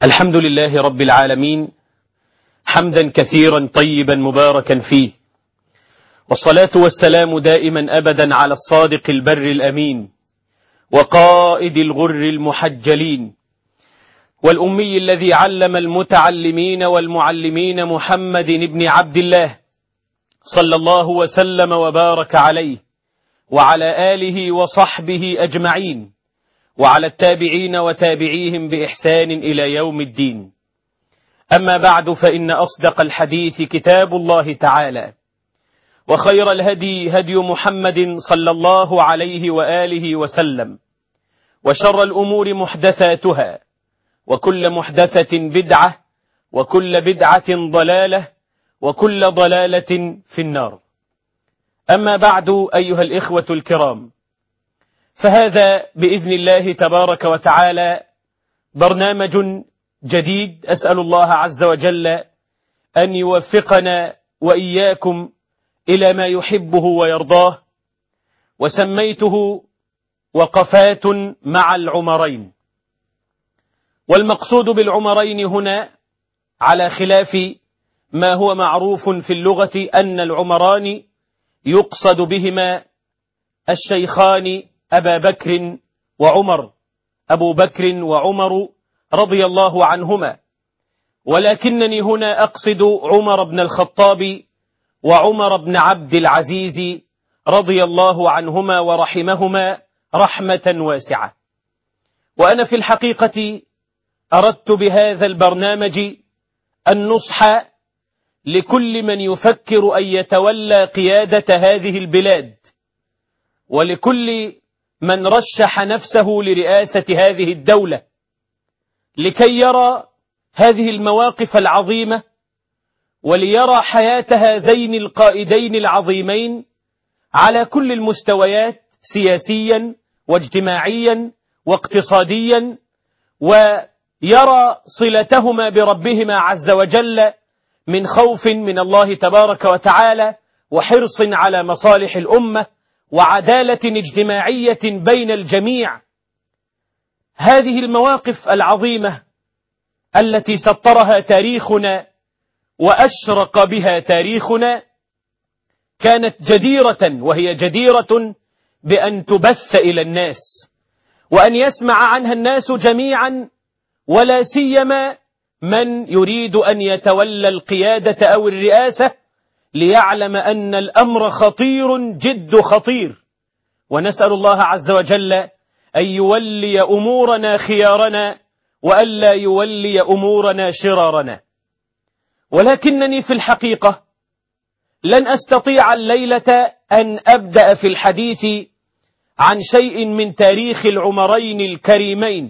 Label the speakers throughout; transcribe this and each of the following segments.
Speaker 1: الحمد لله رب العالمين حمدا كثيرا طيبا مباركا فيه والصلاة والسلام دائما أبدا على الصادق البر الأمين وقائد الغر المحجلين والأمي الذي علم المتعلمين والمعلمين محمد بن عبد الله صلى الله وسلم وبارك عليه وعلى آله وصحبه أجمعين وعلى التابعين وتابعيهم بإحسان إلى يوم الدين أما بعد فإن أصدق الحديث كتاب الله تعالى وخير الهدي هدي محمد صلى الله عليه وآله وسلم وشر الأمور محدثاتها وكل محدثة بدعة وكل بدعة ضلالة وكل ضلالة في النار أما بعد أيها الإخوة الكرام فهذا بإذن الله تبارك وتعالى برنامج جديد أسأل الله عز وجل أن يوفقنا وإياكم إلى ما يحبه ويرضاه وسميته وقفات مع العمرين والمقصود بالعمرين هنا على خلاف ما هو معروف في اللغة أن العمران يقصد بهما الشيخان أبا بكر وعمر أبو بكر وعمر رضي الله عنهما ولكنني هنا أقصد عمر بن الخطاب وعمر بن عبد العزيز رضي الله عنهما ورحمهما رحمة واسعة وأنا في الحقيقة أردت بهذا البرنامج النصح لكل من يفكر أن يتولى قيادة هذه البلاد ولكل من رشح نفسه لرئاسة هذه الدولة لكي يرى هذه المواقف العظيمة وليرى حياة هذين القائدين العظيمين على كل المستويات سياسيا واجتماعيا واقتصاديا ويرى صلتهما بربهما عز وجل من خوف من الله تبارك وتعالى وحرص على مصالح الأمة وعدالة اجتماعية بين الجميع هذه المواقف العظيمة التي سطرها تاريخنا وأشرق بها تاريخنا كانت جديرة وهي جديرة بأن تبث إلى الناس وأن يسمع عنها الناس جميعا ولا سيما من يريد أن يتولى القيادة أو الرئاسة ليعلم أن الأمر خطير جد خطير ونسأل الله عز وجل أن يولي أمورنا خيارنا وألا يولي أمورنا شرارنا ولكنني في الحقيقة لن أستطيع الليلة أن أبدأ في الحديث عن شيء من تاريخ العمرين الكريمين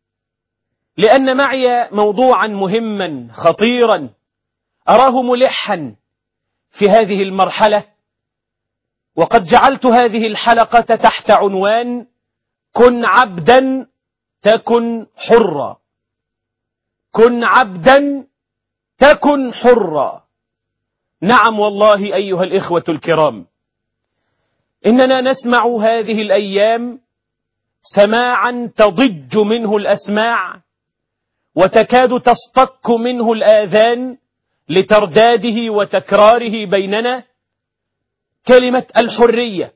Speaker 1: لأن معي موضوعا مهما خطيرا أراه ملحا في هذه المرحلة وقد جعلت هذه الحلقة تحت عنوان كن عبدا تكن حرا كن عبدا تكن حرا نعم والله أيها الإخوة الكرام إننا نسمع هذه الأيام سماعا تضج منه الأسماع وتكاد تصطك منه الآذان لترداده وتكراره بيننا كلمة الحرية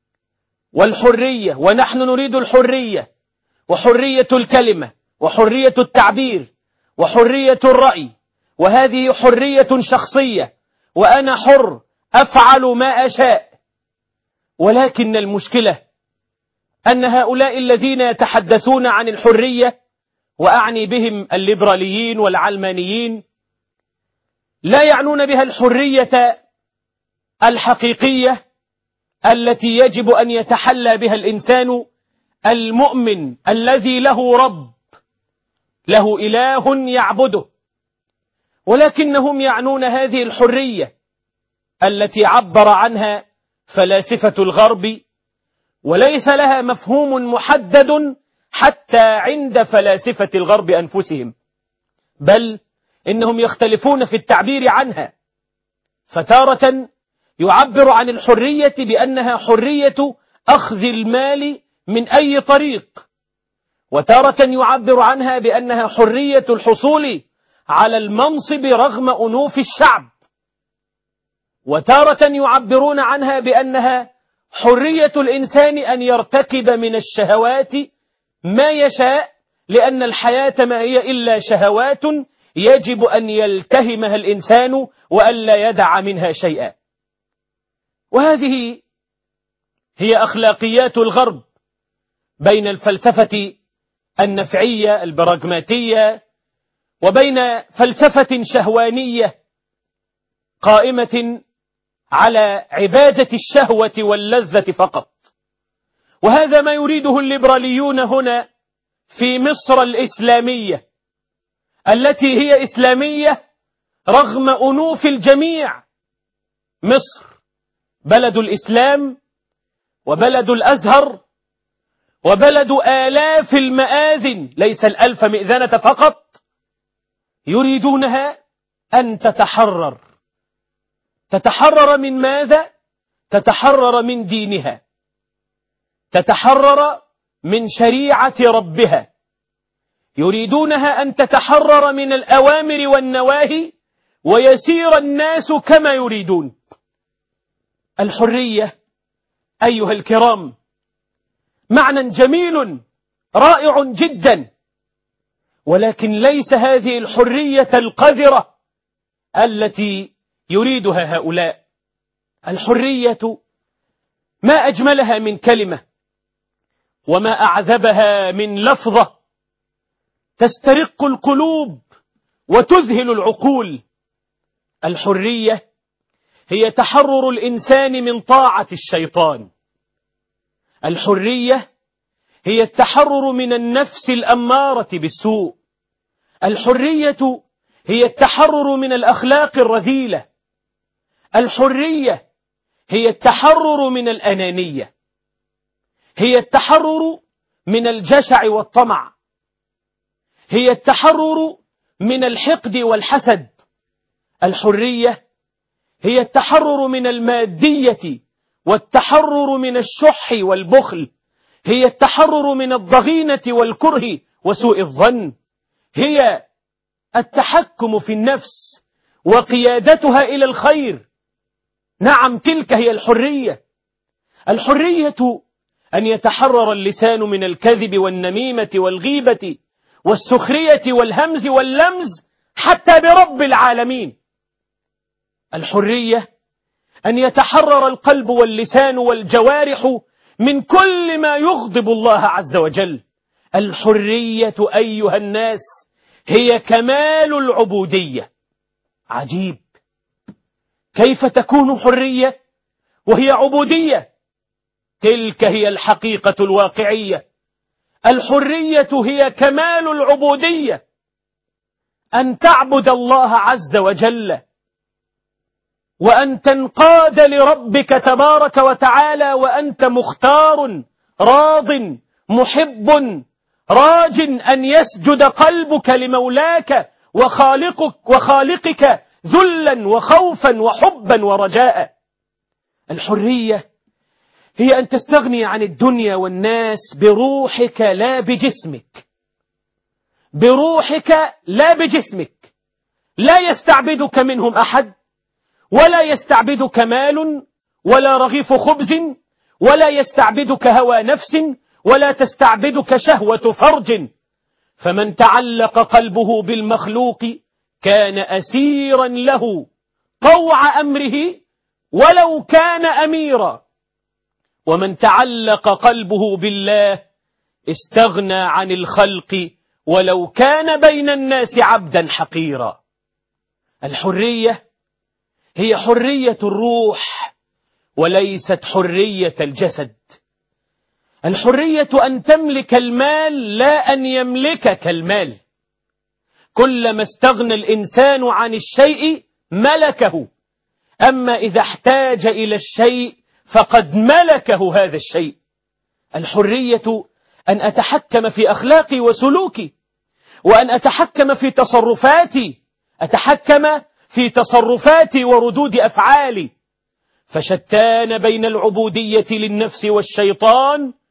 Speaker 1: والحرية ونحن نريد الحرية وحرية الكلمة وحرية التعبير وحرية الرأي وهذه حرية شخصية وأنا حر أفعل ما أشاء ولكن المشكلة أن هؤلاء الذين يتحدثون عن الحرية وأعني بهم الليبراليين والعلمانيين لا يعنون بها الحرية الحقيقية التي يجب أن يتحلى بها الإنسان المؤمن الذي له رب له إله يعبده ولكنهم يعنون هذه الحرية التي عبر عنها فلاسفة الغرب وليس لها مفهوم محدد حتى عند فلاسفة الغرب أنفسهم بل إنهم يختلفون في التعبير عنها فتارة يعبر عن الحرية بأنها حرية أخذ المال من أي طريق وتارة يعبر عنها بأنها حرية الحصول على المنصب رغم أنوف الشعب وتارة يعبرون عنها بأنها حرية الإنسان أن يرتكب من الشهوات ما يشاء لأن الحياة ما هي إلا شهوات يجب أن يلتهمها الإنسان وألا يدع منها شيئا وهذه هي أخلاقيات الغرب بين الفلسفة النفعية البراغماتية وبين فلسفة شهوانية قائمة على عبادة الشهوة واللذة فقط وهذا ما يريده الليبراليون هنا في مصر الإسلامية التي هي إسلامية رغم أنوف الجميع مصر بلد الإسلام وبلد الأزهر وبلد آلاف المآذن ليس الألف مئذنة فقط يريدونها أن تتحرر تتحرر من ماذا؟ تتحرر من دينها تتحرر من شريعة ربها يريدونها أن تتحرر من الأوامر والنواهي ويسير الناس كما يريدون الحرية أيها الكرام معنى جميل رائع جدا ولكن ليس هذه الحرية القذرة التي يريدها هؤلاء الحرية ما أجملها من كلمة وما أعذبها من لفظة تسترق القلوب وتذهل العقول الحرية هي تحرر الإنسان من طاعة الشيطان الحرية هي التحرر من النفس الأمارة بالسوء الحرية هي التحرر من الأخلاق الرذيلة الحرية هي التحرر من الأنانية هي التحرر من الجشع والطمع هي التحرر من الحقد والحسد الحرية هي التحرر من المادية والتحرر من الشح والبخل هي التحرر من الضغينة والكره وسوء الظن هي التحكم في النفس وقيادتها إلى الخير نعم تلك هي الحرية الحرية أن يتحرر اللسان من الكذب والنميمة والغيبة والسخرية والهمز واللمز حتى برب العالمين الحرية أن يتحرر القلب واللسان والجوارح من كل ما يغضب الله عز وجل الحرية أيها الناس هي كمال العبودية عجيب كيف تكون حرية وهي عبودية تلك هي الحقيقة الواقعية الحرية هي كمال العبودية أن تعبد الله عز وجل وأن تنقاد لربك تبارك وتعالى وأنت مختار راض محب راج أن يسجد قلبك لمولاك وخالقك وخالقك ذلا وخوفا وحبا ورجاء الحرية هي أن تستغني عن الدنيا والناس بروحك لا بجسمك بروحك لا بجسمك لا يستعبدك منهم أحد ولا يستعبدك مال ولا رغيف خبز ولا يستعبدك هوى نفس ولا تستعبدك شهوة فرج فمن تعلق قلبه بالمخلوق كان أسيرا له طوع أمره ولو كان أميرا ومن تعلق قلبه بالله استغنى عن الخلق ولو كان بين الناس عبدا حقيرا الحرية هي حرية الروح وليست حرية الجسد الحرية أن تملك المال لا أن يملكك المال كلما استغنى الإنسان عن الشيء ملكه أما إذا احتاج إلى الشيء فقد ملكه هذا الشيء الحرية أن أتحكم في أخلاقي وسلوكي وأن أتحكم في تصرفاتي أتحكم في تصرفاتي وردود أفعالي فشتان بين العبودية للنفس والشيطان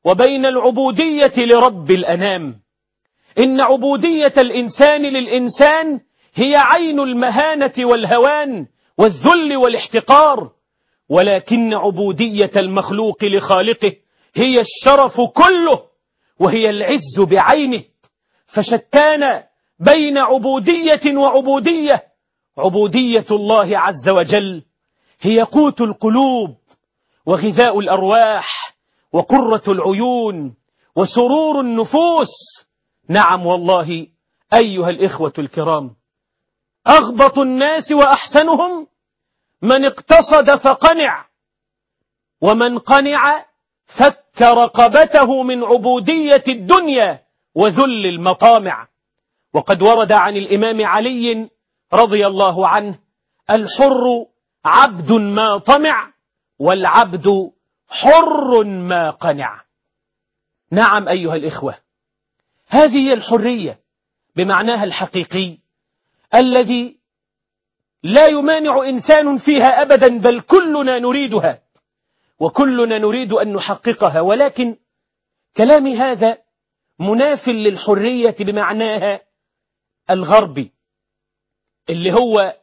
Speaker 1: وبين العبودية لرب الأنام إن عبودية الإنسان للإنسان هي عين المهانة والهوان والذل والاحتقار ولكن عبودية المخلوق لخالقه هي الشرف كله وهي العز بعينه فشتان بين عبودية وعبودية عبودية الله عز وجل هي قوت القلوب وغذاء الأرواح وقرة العيون وسرور النفوس نعم والله أيها الإخوة الكرام أغبط الناس وأحسنهم من اقتصد فقنع ومن قنع فك رقبته من عبودية الدنيا وذل المطامع وقد ورد عن الإمام علي رضي الله عنه الحر عبد ما طمع والعبد حر ما قنع نعم أيها الإخوة هذه هي الحرية بمعناها الحقيقي الذي لا يمانع إنسان فيها أبدا بل كلنا نريدها وكلنا نريد أن نحققها ولكن كلامي هذا مناف للحرية بمعناها الغربي اللي هو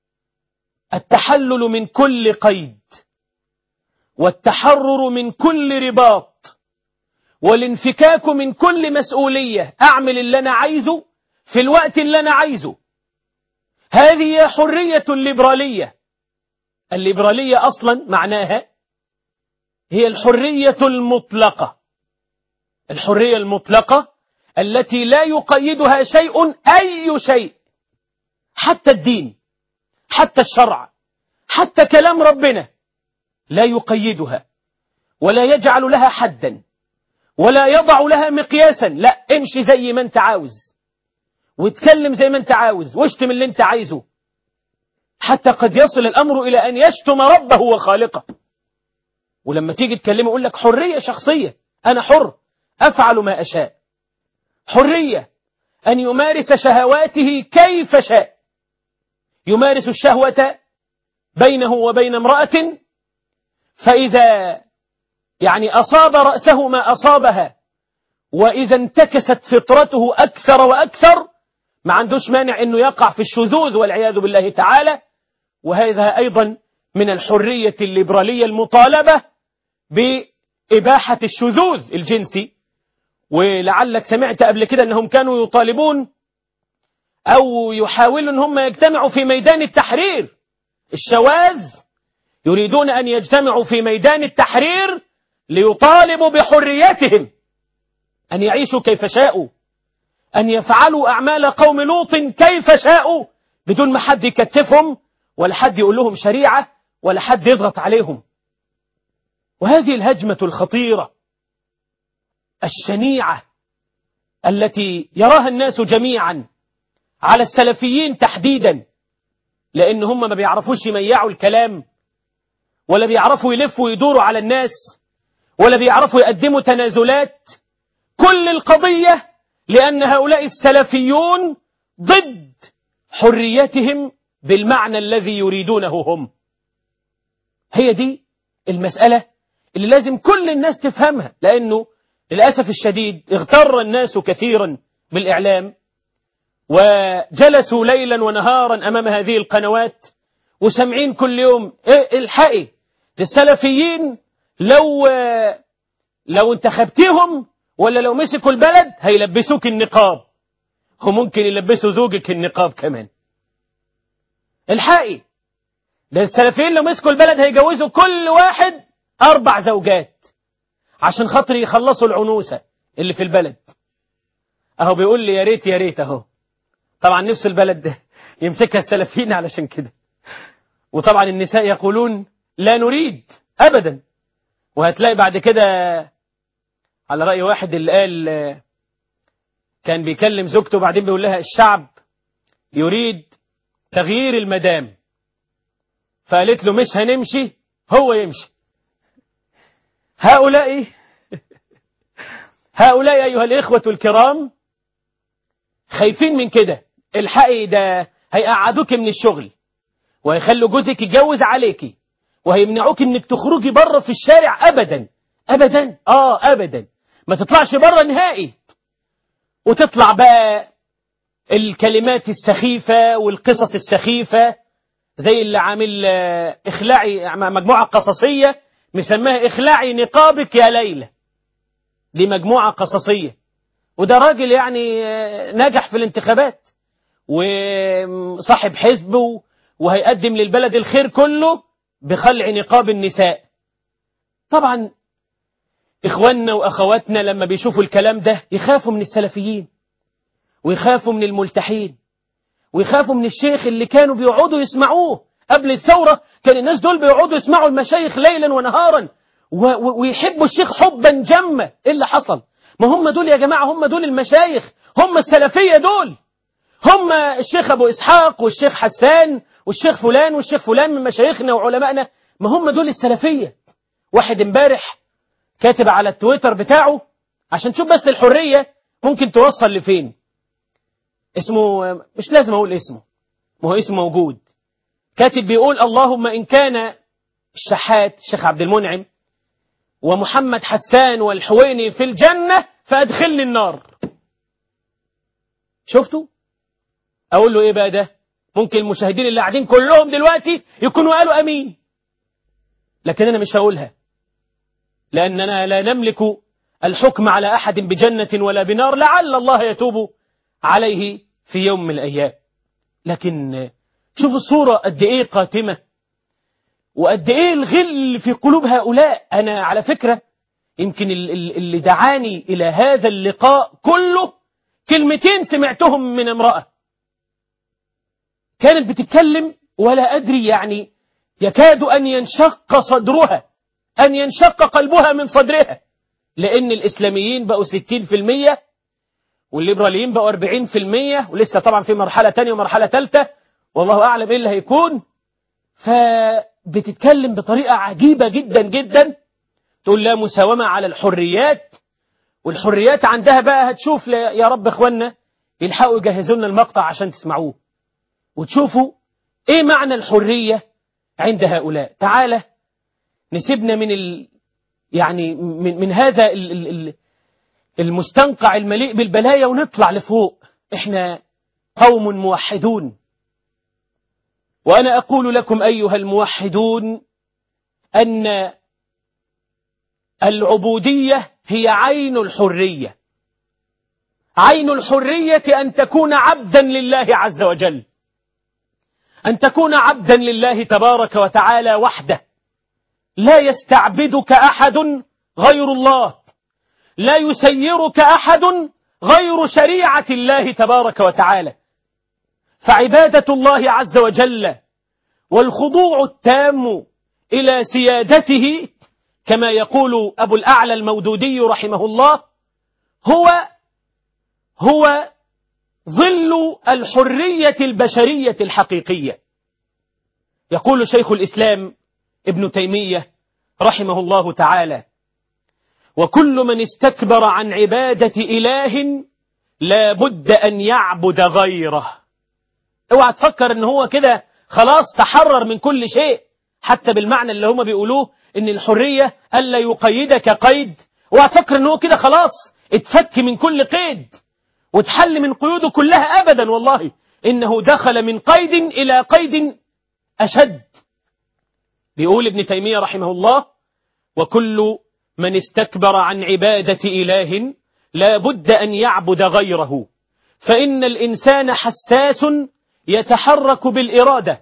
Speaker 1: التحلل من كل قيد والتحرر من كل رباط والانفكاك من كل مسؤولية أعمل اللي أنا عايزه في الوقت اللي أنا عايزه هذه هي حرية الليبرالية الليبرالية أصلا معناها هي الحرية المطلقة الحرية المطلقة التي لا يقيدها شيء أي شيء حتى الدين حتى الشرع حتى كلام ربنا لا يقيدها ولا يجعل لها حدا ولا يضع لها مقياسا لا امشي زي ما انت عاوز واتكلم زي ما انت عاوز واشتم اللي انت عايزه حتى قد يصل الأمر إلى أن يشتم ربه وخالقه ولما تيجي تكلمه يقول لك حرية شخصية أنا حر أفعل ما أشاء حرية أن يمارس شهواته كيف شاء يمارس الشهوة بينه وبين امرأة فإذا يعني أصاب رأسه ما أصابها وإذا انتكست فطرته أكثر وأكثر ما عندوش مانع أنه يقع في الشذوذ والعياذ بالله تعالى وهذا أيضا من الحرية الليبرالية المطالبة بإباحة الشذوذ الجنسي ولعلك سمعت قبل كده أنهم كانوا يطالبون أو يحاولوا أن هم يجتمعوا في ميدان التحرير الشواذ يريدون أن يجتمعوا في ميدان التحرير ليطالبوا بحريتهم أن يعيشوا كيف شاءوا أن يفعلوا أعمال قوم لوط كيف شاءوا بدون ما حد يكتفهم ولا حد يقول لهم شريعة ولا حد يضغط عليهم وهذه الهجمة الخطيرة الشنيعة التي يراها الناس جميعا على السلفيين تحديدا لأن هم ما بيعرفوش يميعوا الكلام ولا بيعرفوا يلفوا ويدوروا على الناس ولا بيعرفوا يقدموا تنازلات كل القضية لأن هؤلاء السلفيون ضد حريتهم بالمعنى الذي يريدونه هم هي دي المسألة اللي لازم كل الناس تفهمها لأنه للأسف الشديد اغتر الناس كثيرا بالإعلام وجلسوا ليلا ونهارا أمام هذه القنوات وسمعين كل يوم إيه الحقي السلفيين لو لو انتخبتهم ولا لو مسكوا البلد هيلبسوك النقاب وممكن يلبسوا زوجك النقاب كمان الحقي ده السلفيين لو مسكوا البلد هيجوزوا كل واحد أربع زوجات عشان خاطر يخلصوا العنوسة اللي في البلد أهو بيقول لي يا ريت يا ريت أهو طبعا نفس البلد ده يمسكها السلفيين علشان كده وطبعا النساء يقولون لا نريد أبدا وهتلاقي بعد كده على رأي واحد اللي قال كان بيكلم زوجته وبعدين بيقول لها الشعب يريد تغيير المدام فقالت له مش هنمشي هو يمشي هؤلاء هؤلاء أيها الإخوة الكرام خايفين من كده الحقي ده هيقعدوك من الشغل وهيخلوا جوزك يتجوز عليكي وهيمنعوك انك تخرجي بره في الشارع ابدا ابدا اه ابدا ما تطلعش بره نهائي وتطلع بقى الكلمات السخيفة والقصص السخيفة زي اللي عامل آه، إخلاعي مجموعة قصصية مسماها إخلاعي نقابك يا ليلى دي مجموعة قصصية وده راجل يعني آه، نجح في الانتخابات وصاحب حزب و- وهيقدم للبلد الخير كله بخلع نقاب النساء طبعا إخواننا وأخواتنا لما بيشوفوا الكلام ده يخافوا من السلفيين ويخافوا من الملتحين ويخافوا من الشيخ اللي كانوا بيقعدوا يسمعوه قبل الثورة كان الناس دول بيقعدوا يسمعوا المشايخ ليلا ونهارا و- و- ويحبوا الشيخ حبا جما ايه اللي حصل ما هم دول يا جماعة هم دول المشايخ هم السلفية دول هم الشيخ أبو إسحاق والشيخ حسان والشيخ فلان والشيخ فلان من مشايخنا وعلمائنا ما هم دول السلفية واحد امبارح كاتب على التويتر بتاعه عشان تشوف بس الحرية ممكن توصل لفين اسمه مش لازم أقول اسمه ما هو اسمه موجود كاتب بيقول اللهم إن كان الشحات الشيخ عبد المنعم ومحمد حسان والحويني في الجنة فأدخلني النار شفتوا أقول له إيه بقى ده ممكن المشاهدين اللي قاعدين كلهم دلوقتي يكونوا قالوا أمين لكن أنا مش هقولها لأننا لا نملك الحكم على أحد بجنة ولا بنار لعل الله يتوب عليه في يوم من الأيام لكن شوف الصورة قد إيه قاتمة وقد إيه الغل في قلوب هؤلاء أنا على فكرة يمكن ال- ال- اللي دعاني إلى هذا اللقاء كله كلمتين سمعتهم من امرأة كانت بتتكلم ولا أدري يعني يكاد أن ينشق صدرها أن ينشق قلبها من صدرها لأن الإسلاميين بقوا 60% والليبراليين بقوا 40% ولسه طبعا في مرحلة تانية ومرحلة ثالثة والله أعلم إيه اللي هيكون فبتتكلم بطريقة عجيبة جدا جدا تقول لا مساومة على الحريات والحريات عندها بقى هتشوف ل- يا رب إخوانا يلحقوا يجهزوا لنا المقطع عشان تسمعوه وتشوفوا إيه معنى الحرية عند هؤلاء تعالى نسيبنا من ال يعني من, من هذا ال ال ال المستنقع المليء بالبلايا ونطلع لفوق احنا قوم موحدون وأنا أقول لكم أيها الموحدون أن العبودية هي عين الحرية عين الحرية أن تكون عبدا لله عز وجل أن تكون عبدا لله تبارك وتعالى وحده لا يستعبدك أحد غير الله لا يسيرك أحد غير شريعة الله تبارك وتعالى فعبادة الله عز وجل والخضوع التام إلى سيادته كما يقول أبو الأعلى المودودي رحمه الله هو هو ظل الحرية البشرية الحقيقية يقول شيخ الإسلام ابن تيمية رحمه الله تعالى وكل من استكبر عن عبادة إله لا بد أن يعبد غيره اوعى تفكر ان هو كده خلاص تحرر من كل شيء حتى بالمعنى اللي هم بيقولوه ان الحرية ألا يقيدك قيد اوعى تفكر ان هو كده خلاص اتفك من كل قيد وتحل من قيوده كلها أبدا والله إنه دخل من قيد إلى قيد أشد بيقول ابن تيمية رحمه الله وكل من استكبر عن عبادة إله لا بد أن يعبد غيره فإن الإنسان حساس يتحرك بالإرادة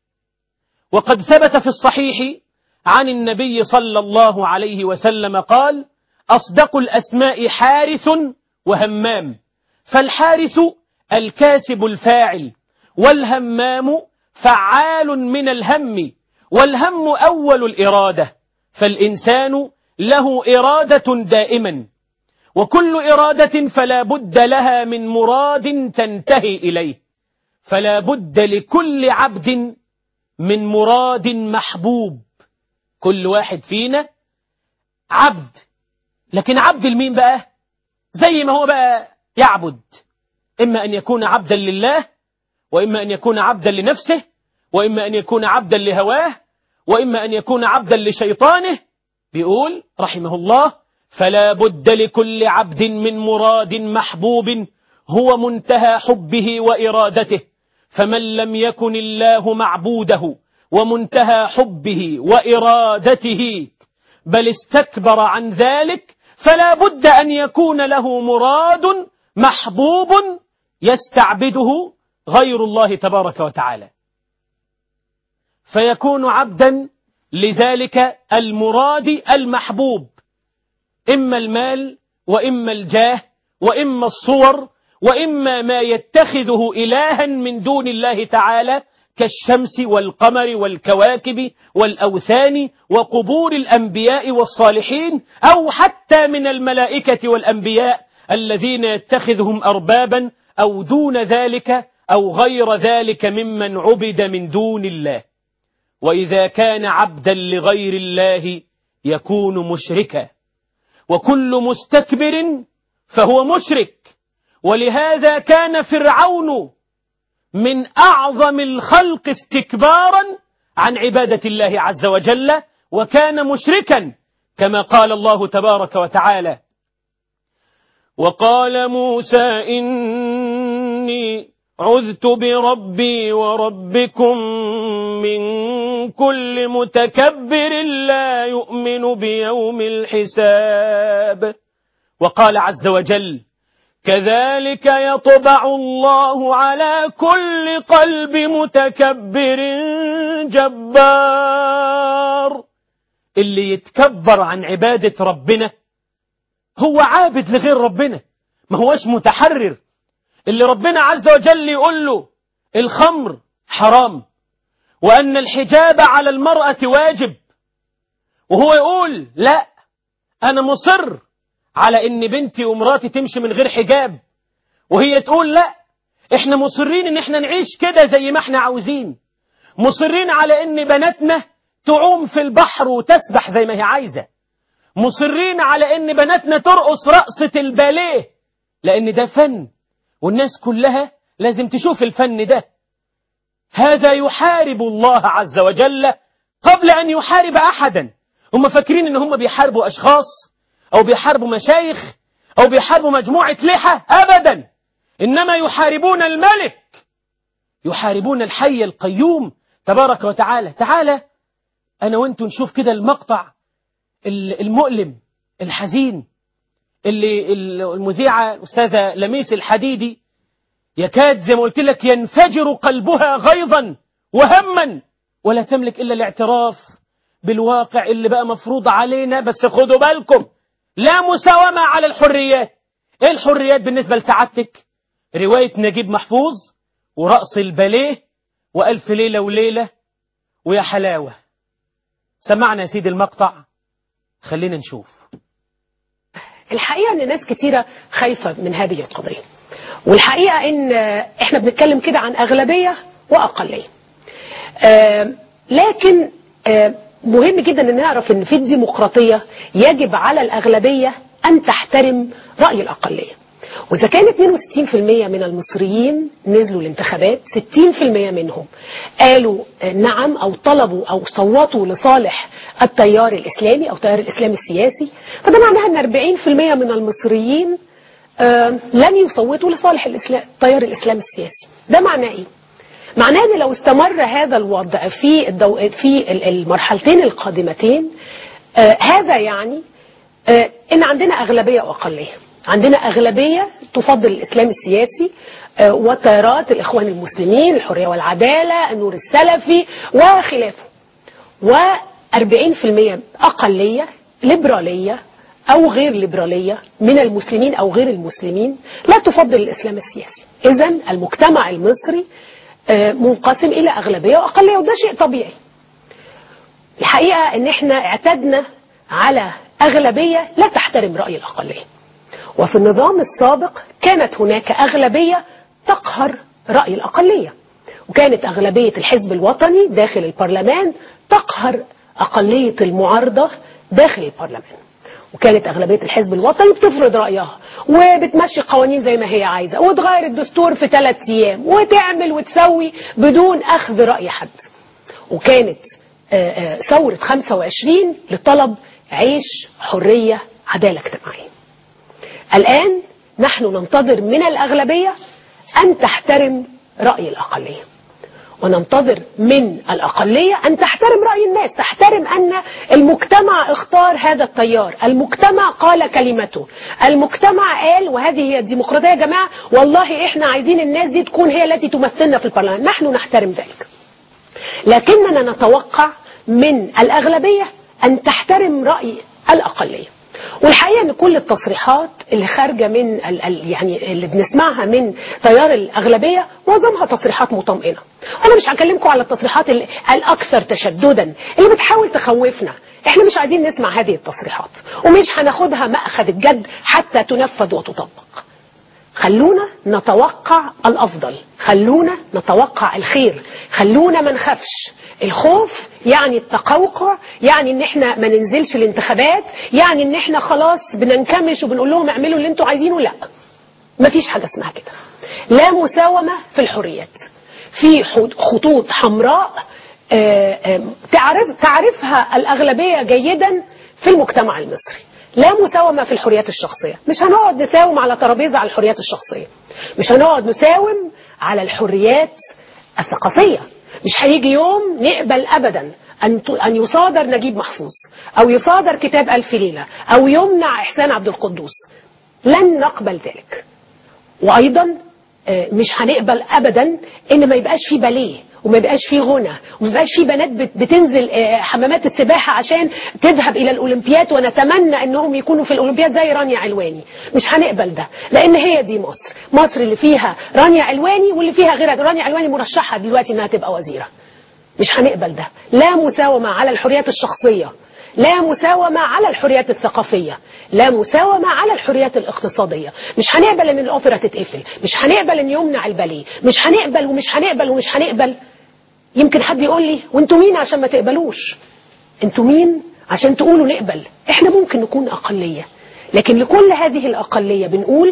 Speaker 1: وقد ثبت في الصحيح عن النبي صلى الله عليه وسلم قال أصدق الأسماء حارث وهمام فالحارث الكاسب الفاعل والهمام فعال من الهم والهم أول الإرادة فالإنسان له إرادة دائما وكل إرادة فلا بد لها من مراد تنتهي إليه فلا بد لكل عبد من مراد محبوب كل واحد فينا عبد لكن عبد المين بقى زي ما هو بقى يعبد إما أن يكون عبدا لله وإما أن يكون عبدا لنفسه وإما أن يكون عبدا لهواه وإما أن يكون عبدا لشيطانه بيقول رحمه الله فلا بد لكل عبد من مراد محبوب هو منتهى حبه وإرادته فمن لم يكن الله معبوده ومنتهى حبه وإرادته بل استكبر عن ذلك فلا بد أن يكون له مراد محبوب يستعبده غير الله تبارك وتعالى فيكون عبدا لذلك المراد المحبوب إما المال وإما الجاه وإما الصور وإما ما يتخذه إلها من دون الله تعالى كالشمس والقمر والكواكب والأوثان وقبور الأنبياء والصالحين أو حتى من الملائكة والأنبياء الذين يتخذهم أربابا أو دون ذلك أو غير ذلك ممن عبد من دون الله وإذا كان عبدا لغير الله يكون مشركا وكل مستكبر فهو مشرك ولهذا كان فرعون من أعظم الخلق استكبارا عن عبادة الله عز وجل وكان مشركا كما قال الله تبارك وتعالى وقال موسى إني عذت بربي وربكم من كل متكبر لا يؤمن بيوم الحساب وقال عز وجل كذلك يطبع الله على كل قلب متكبر جبار اللي يتكبر عن عبادة ربنا هو عابد لغير ربنا ما هوش متحرر اللي ربنا عز وجل يقول له الخمر حرام وأن الحجاب على المرأة واجب وهو يقول لا أنا مصر على ان بنتي ومراتي تمشي من غير حجاب وهي تقول لا احنا مصرين ان احنا نعيش كده زي ما احنا عاوزين مصرين على ان بناتنا تعوم في البحر وتسبح زي ما هي عايزة مصرين على ان بناتنا ترقص رقصة الباليه لان ده فن والناس كلها لازم تشوف الفن ده هذا يحارب الله عز وجل قبل ان يحارب احدا هم فاكرين ان هم بيحاربوا اشخاص أو بيحاربوا مشايخ أو بيحاربوا مجموعة لحى أبدا إنما يحاربون الملك يحاربون الحي القيوم تبارك وتعالى تعالى أنا وأنتم نشوف كده المقطع المؤلم الحزين اللي المذيعة الأستاذة لميس الحديدي يكاد زي ما قلت لك ينفجر قلبها غيظا وهما ولا تملك إلا الاعتراف بالواقع اللي بقى مفروض علينا بس خدوا بالكم لا مساومة على الحريات ايه الحريات بالنسبة لسعادتك رواية نجيب محفوظ ورأس الباليه وألف ليلة وليلة ويا حلاوة سمعنا يا سيدي المقطع خلينا نشوف
Speaker 2: الحقيقة ان ناس كتيرة خايفة من هذه القضية والحقيقة ان احنا بنتكلم كده عن اغلبية واقلية آه لكن آه مهم جدا ان نعرف ان في الديمقراطية يجب على الاغلبية ان تحترم رأي الاقلية واذا كان 62% من المصريين نزلوا الانتخابات 60% منهم قالوا نعم او طلبوا او صوتوا لصالح التيار الاسلامي او التيار الاسلامي السياسي فده معناها ان 40% من المصريين لم يصوتوا لصالح الإسلام التيار الاسلامي السياسي ده معناه ايه معناه ان لو استمر هذا الوضع في الدو... في المرحلتين القادمتين آه هذا يعني آه ان عندنا اغلبيه واقليه عندنا اغلبيه تفضل الاسلام السياسي آه وتيارات الاخوان المسلمين الحريه والعداله النور السلفي وخلافه و40% اقليه ليبراليه او غير ليبراليه من المسلمين او غير المسلمين لا تفضل الاسلام السياسي اذا المجتمع المصري منقسم الى اغلبيه واقليه وده شيء طبيعي. الحقيقه ان احنا اعتدنا على اغلبيه لا تحترم راي الاقليه. وفي النظام السابق كانت هناك اغلبيه تقهر راي الاقليه. وكانت اغلبيه الحزب الوطني داخل البرلمان تقهر اقليه المعارضه داخل البرلمان. وكانت أغلبية الحزب الوطني بتفرض رأيها وبتمشي قوانين زي ما هي عايزة وتغير الدستور في ثلاث أيام وتعمل وتسوي بدون أخذ رأي حد وكانت ثورة 25 لطلب عيش حرية عدالة اجتماعية الآن نحن ننتظر من الأغلبية أن تحترم رأي الأقلية وننتظر من الأقلية أن تحترم رأي الناس تحترم أن المجتمع اختار هذا التيار المجتمع قال كلمته المجتمع قال وهذه هي الديمقراطية يا جماعة والله إحنا عايزين الناس دي تكون هي التي تمثلنا في البرلمان نحن نحترم ذلك لكننا نتوقع من الأغلبية أن تحترم رأي الأقلية والحقيقة أن كل التصريحات اللي خارجة من ال ال يعني اللي بنسمعها من تيار الأغلبية معظمها تصريحات مطمئنة أنا مش هكلمكم على التصريحات ال- الأكثر تشددا اللي بتحاول تخوفنا احنا مش عايزين نسمع هذه التصريحات ومش هناخدها مأخذ الجد حتى تنفذ وتطبق خلونا نتوقع الافضل خلونا نتوقع الخير خلونا ما نخافش الخوف يعني التقوقع يعني ان احنا ما ننزلش الانتخابات يعني ان احنا خلاص بننكمش وبنقول لهم اعملوا اللي انتوا عايزينه لا مفيش حاجه اسمها كده لا مساومه في الحريات في حد- خطوط حمراء آه، آه، تعرف تعرفها الاغلبيه جيدا في المجتمع المصري لا مساومة في الحريات الشخصية مش هنقعد نساوم على ترابيزة على الحريات الشخصية مش هنقعد نساوم على الحريات الثقافية مش هيجي يوم نقبل أبدا أن ت- أن يصادر نجيب محفوظ أو يصادر كتاب ألف ليلة أو يمنع إحسان عبد القدوس لن نقبل ذلك وايضا آه، مش هنقبل ابدا ان ما يبقاش في باليه وما يبقاش في غنى وما يبقاش في بنات بت- بتنزل آه، حمامات السباحه عشان تذهب الى الاولمبياد ونتمنى انهم يكونوا في الاولمبياد زي رانيا علواني مش هنقبل ده لان هي دي مصر مصر اللي فيها رانيا علواني واللي فيها غيرها رانيا علواني مرشحه دلوقتي انها تبقى وزيره مش هنقبل ده لا مساومة على الحريات الشخصية لا مساومة على الحريات الثقافية لا مساومة على الحريات الاقتصادية مش هنقبل ان الأوبرا تتقفل مش هنقبل ان يمنع الباليه مش هنقبل ومش هنقبل ومش هنقبل يمكن حد يقول لي وانتوا مين عشان ما تقبلوش انتوا مين عشان تقولوا نقبل احنا ممكن نكون أقلية لكن لكل هذه الأقلية بنقول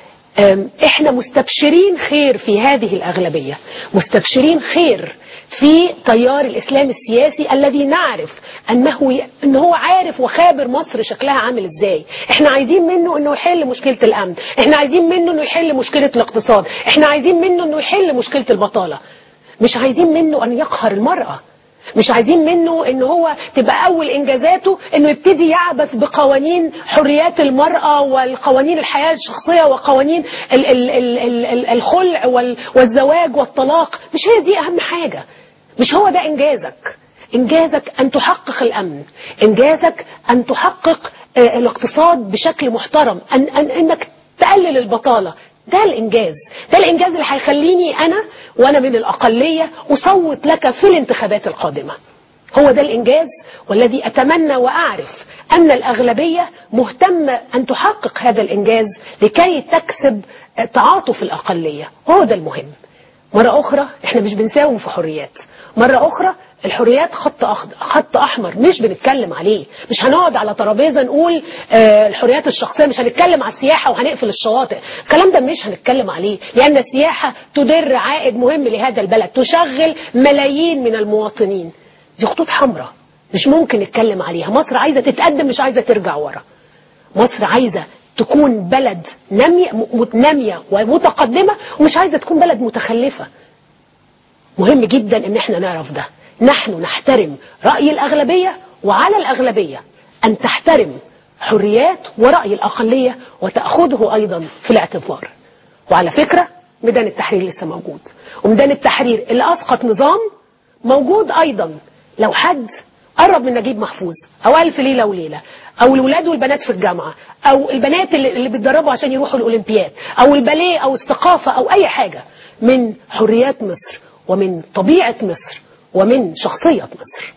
Speaker 2: أم، احنا مستبشرين خير في هذه الأغلبية مستبشرين خير في تيار الإسلام السياسي الذي نعرف أنه ي... أنه هو عارف وخابر مصر شكلها عامل إزاي احنا عايزين منه أنه يحل مشكلة الأمن احنا عايزين منه أنه يحل مشكلة الاقتصاد احنا عايزين منه أنه يحل مشكلة البطالة مش عايزين منه أن يقهر المرأة مش عايزين منه ان هو تبقى اول انجازاته انه يبتدي يعبث بقوانين حريات المرأة والقوانين الحياة الشخصية وقوانين ال ال ال ال ال الخلع وال والزواج والطلاق مش هي دي اهم حاجة مش هو ده انجازك انجازك ان تحقق الامن انجازك ان تحقق آه، الاقتصاد بشكل محترم ان, أن انك تقلل البطالة ده الانجاز ده الانجاز اللي هيخليني انا وانا من الاقليه اصوت لك في الانتخابات القادمه هو ده الانجاز والذي اتمنى واعرف ان الاغلبيه مهتمه ان تحقق هذا الانجاز لكي تكسب تعاطف الاقليه هو ده المهم مرة أخرى إحنا مش بنساوم في حريات مرة أخرى الحريات خط أخضر خط أحمر مش بنتكلم عليه مش هنقعد على ترابيزة نقول آه الحريات الشخصية مش هنتكلم على السياحة وهنقفل الشواطئ الكلام ده مش هنتكلم عليه لأن السياحة تدر عائد مهم لهذا البلد تشغل ملايين من المواطنين دي خطوط حمراء مش ممكن نتكلم عليها مصر عايزة تتقدم مش عايزة ترجع ورا مصر عايزة تكون بلد نامية م- نامية ومتقدمة ومش عايزة تكون بلد متخلفة مهم جدا ان احنا نعرف ده نحن نحترم رأي الأغلبية وعلى الأغلبية أن تحترم حريات ورأي الأقلية وتأخذه أيضا في الاعتبار وعلى فكرة ميدان التحرير لسه موجود وميدان التحرير اللي أسقط نظام موجود أيضا لو حد قرب من نجيب محفوظ أو ألف ليلة وليلة أو الولاد والبنات في الجامعة أو البنات اللي اللي بيتدربوا عشان يروحوا الأولمبياد أو الباليه أو الثقافة أو أي حاجة من حريات مصر ومن طبيعة مصر ومن شخصية مصر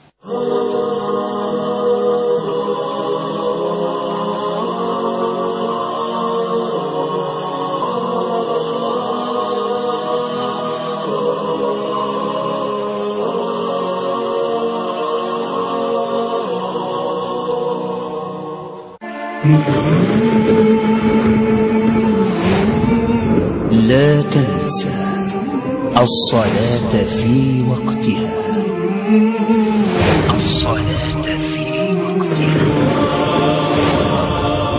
Speaker 3: لا تنسى الصلاة في وقتها الصلاة في وقتها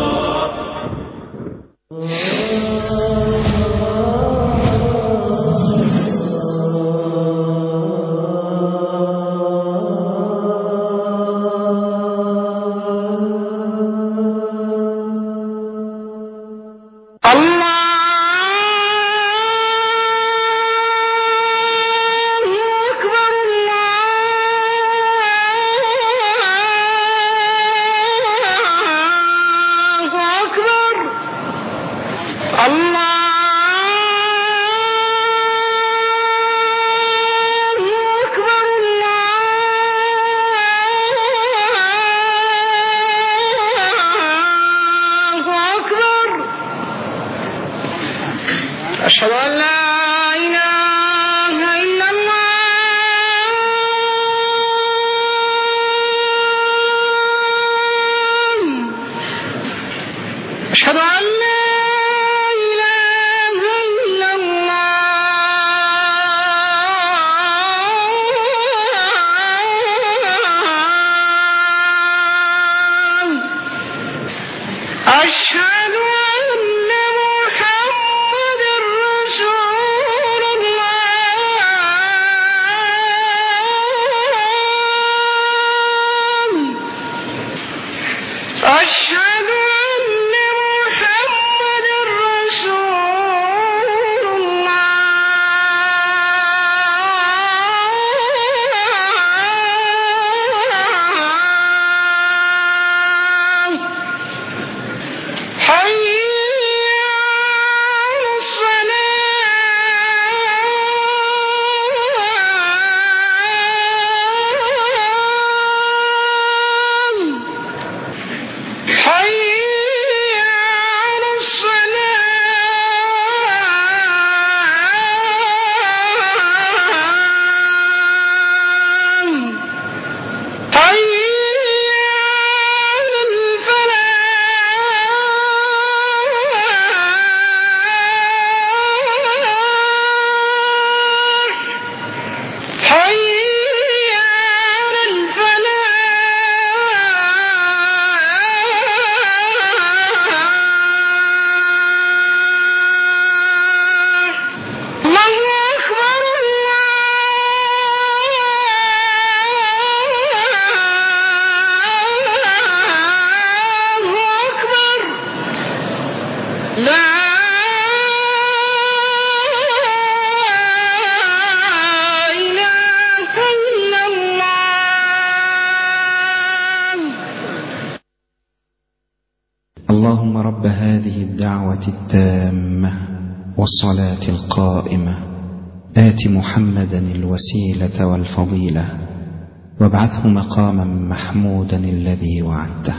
Speaker 4: أشهد أن لا إله إلا الله أشهد أن لا إله إلا الله أشهد أن محمد رسول الله أشهد أن محمد رسول الله حي على الصلاة حي على الصلاة حي على الفلاح حي على الفلاح الله أكبر الله أكبر لا إله إلا الله
Speaker 5: اللهم رب هذه الدعوة التامة والصلاة القائمة آت محمدا الوسيلة والفضيلة وابعثه مقاما محمودا الذي وعدته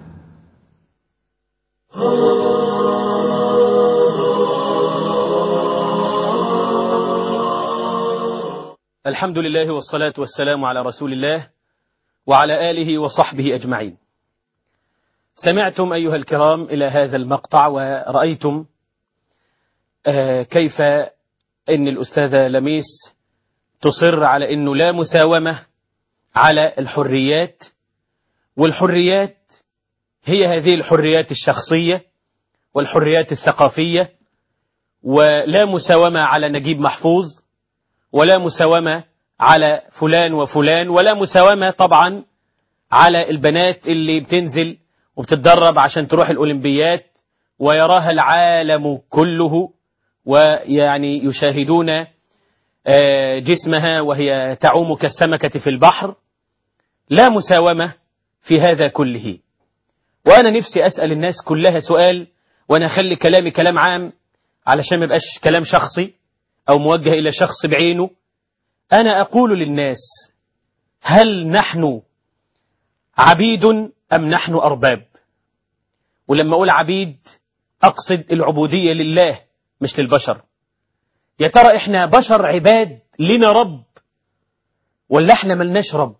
Speaker 1: الحمد لله والصلاة والسلام على رسول الله وعلى آله وصحبه أجمعين سمعتم أيها الكرام إلى هذا المقطع ورأيتم آه، كيف أن الأستاذة لميس تصر على أنه لا مساومة على الحريات والحريات هي هذه الحريات الشخصية والحريات الثقافية ولا مساومة على نجيب محفوظ ولا مساومة على فلان وفلان ولا مساومة طبعا على البنات اللي بتنزل وبتتدرب عشان تروح الأولمبيات ويراها العالم كله ويعني يشاهدون آه، جسمها وهي تعوم كالسمكة في البحر لا مساومة في هذا كله وأنا نفسي أسأل الناس كلها سؤال وأنا أخلي كلامي كلام عام علشان ما يبقاش كلام شخصي أو موجه إلى شخص بعينه أنا أقول للناس هل نحن عبيد أم نحن أرباب ولما أقول عبيد أقصد العبودية لله مش للبشر يا ترى إحنا بشر عباد لنا رب ولا إحنا ملناش رب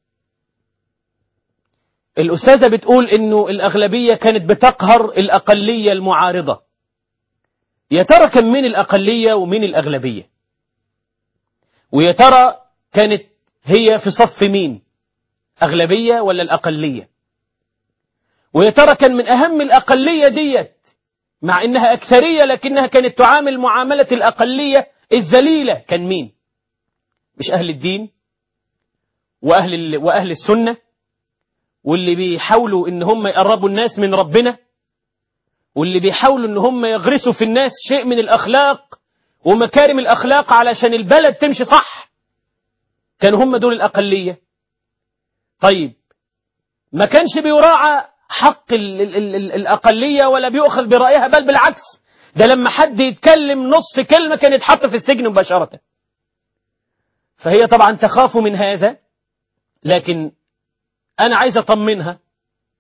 Speaker 1: الأستاذة بتقول إنه الأغلبية كانت بتقهر الأقلية المعارضة يا ترى كان مين الأقلية ومين الأغلبية ويا ترى كانت هي في صف مين أغلبية ولا الأقلية ويا ترى كان من أهم الأقلية ديت مع إنها أكثرية لكنها كانت تعامل معاملة الأقلية الذليلة كان مين مش أهل الدين وأهل, ال... وأهل السنة واللي بيحاولوا إن هم يقربوا الناس من ربنا واللي بيحاولوا إن هم يغرسوا في الناس شيء من الأخلاق ومكارم الأخلاق علشان البلد تمشي صح كانوا هم دول الأقلية طيب ما كانش بيراعى حق ال ال ال ال الأقلية ولا بيؤخذ برأيها بل بالعكس ده لما حد يتكلم نص كلمة كان يتحط في السجن مباشرة فهي طبعا تخاف من هذا لكن أنا عايز أطمنها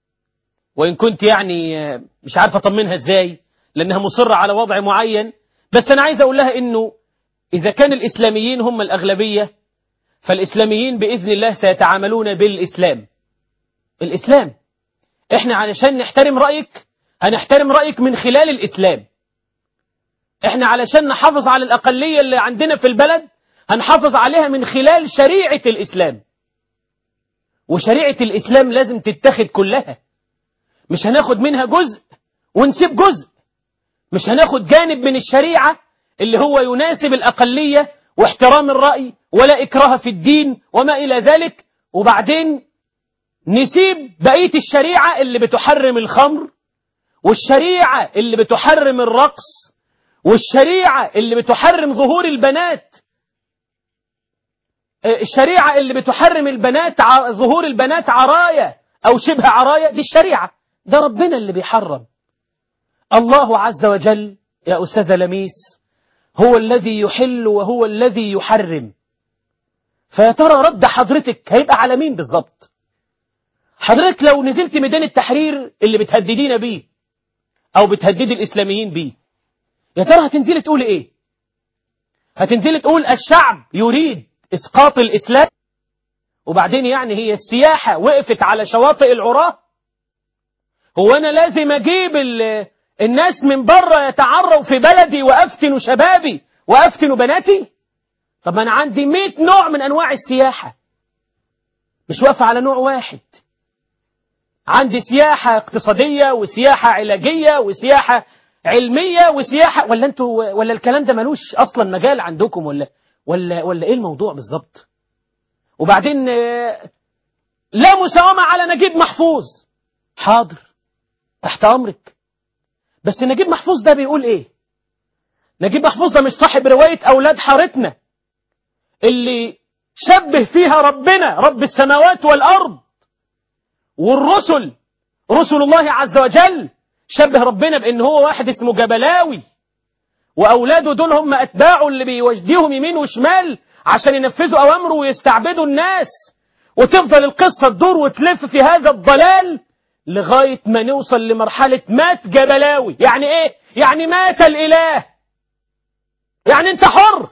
Speaker 1: وإن كنت يعني مش عارف أطمنها إزاي لأنها مصرة على وضع معين بس أنا عايز أقول لها إنه إذا كان الإسلاميين هم الأغلبية فالإسلاميين بإذن الله سيتعاملون بالإسلام الإسلام إحنا علشان نحترم رأيك هنحترم رأيك من خلال الإسلام إحنا علشان نحافظ على الأقلية اللي عندنا في البلد هنحافظ عليها من خلال شريعة الإسلام وشريعة الإسلام لازم تتخذ كلها مش هناخد منها جزء ونسيب جزء مش هناخد جانب من الشريعة اللي هو يناسب الأقلية واحترام الرأي ولا إكراه في الدين وما إلى ذلك وبعدين نسيب بقية الشريعة اللي بتحرم الخمر والشريعة اللي بتحرم الرقص والشريعة اللي بتحرم ظهور البنات الشريعة اللي بتحرم البنات ع- ظهور البنات عرايا أو شبه عرايا دي الشريعة ده ربنا اللي بيحرم الله عز وجل يا أستاذ لميس هو الذي يحل وهو الذي يحرم فيا ترى رد حضرتك هيبقى على مين بالظبط حضرتك لو نزلت ميدان التحرير اللي بتهددينا بيه أو بتهددي الإسلاميين بيه يا ترى هتنزلي تقول إيه هتنزلي تقول الشعب يريد إسقاط الإسلام وبعدين يعني هي السياحة وقفت على شواطئ العراة هو أنا لازم أجيب ال- الناس من بره يتعروا في بلدي وأفتنوا شبابي وأفتنوا بناتي طب أنا عندي مئة نوع من أنواع السياحة مش واقفة على نوع واحد عندي سياحة اقتصادية وسياحة علاجية وسياحة علمية وسياحة ولا انتوا ولا الكلام ده ملوش اصلا مجال عندكم ولا ولا ولا ايه الموضوع بالظبط وبعدين آه، لا مساومة على نجيب محفوظ حاضر تحت امرك بس نجيب محفوظ ده بيقول ايه نجيب محفوظ ده مش صاحب رواية اولاد حارتنا اللي شبه فيها ربنا رب السماوات والارض والرسل رسل الله عز وجل شبه ربنا بان هو واحد اسمه جبلاوي واولاده دول هم اتباعه اللي بيوجديهم يمين وشمال عشان ينفذوا اوامره ويستعبدوا الناس وتفضل القصه تدور وتلف في هذا الضلال لغايه ما نوصل لمرحله مات جبلاوي يعني ايه يعني مات الاله يعني انت حر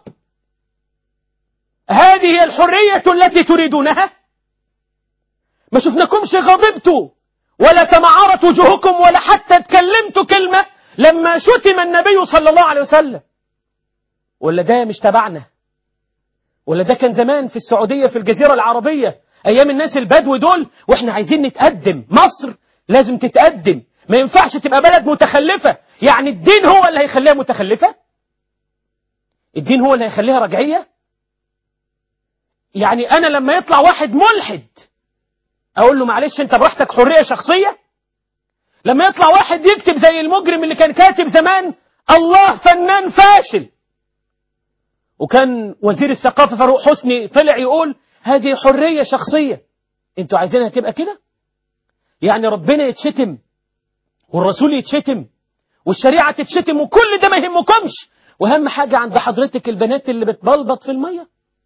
Speaker 1: هذه هي الحريه التي تريدونها ما شفناكمش غضبتوا ولا تمعرت وجوهكم ولا حتى اتكلمتوا كلمة لما شتم النبي صلى الله عليه وسلم ولا ده مش تبعنا ولا ده كان زمان في السعودية في الجزيرة العربية أيام الناس البدو دول وإحنا عايزين نتقدم مصر لازم تتقدم ما ينفعش تبقى بلد متخلفة يعني الدين هو اللي هيخليها متخلفة الدين هو اللي هيخليها رجعية يعني أنا لما يطلع واحد ملحد اقول له معلش انت براحتك حريه شخصيه لما يطلع واحد يكتب زي المجرم اللي كان كاتب زمان الله فنان فاشل وكان وزير الثقافه فاروق حسني طلع يقول هذه حريه شخصيه انتوا عايزينها تبقى كده يعني ربنا يتشتم والرسول يتشتم والشريعه تتشتم وكل ده ما يهمكمش واهم حاجه عند حضرتك البنات اللي بتبلبط في الميه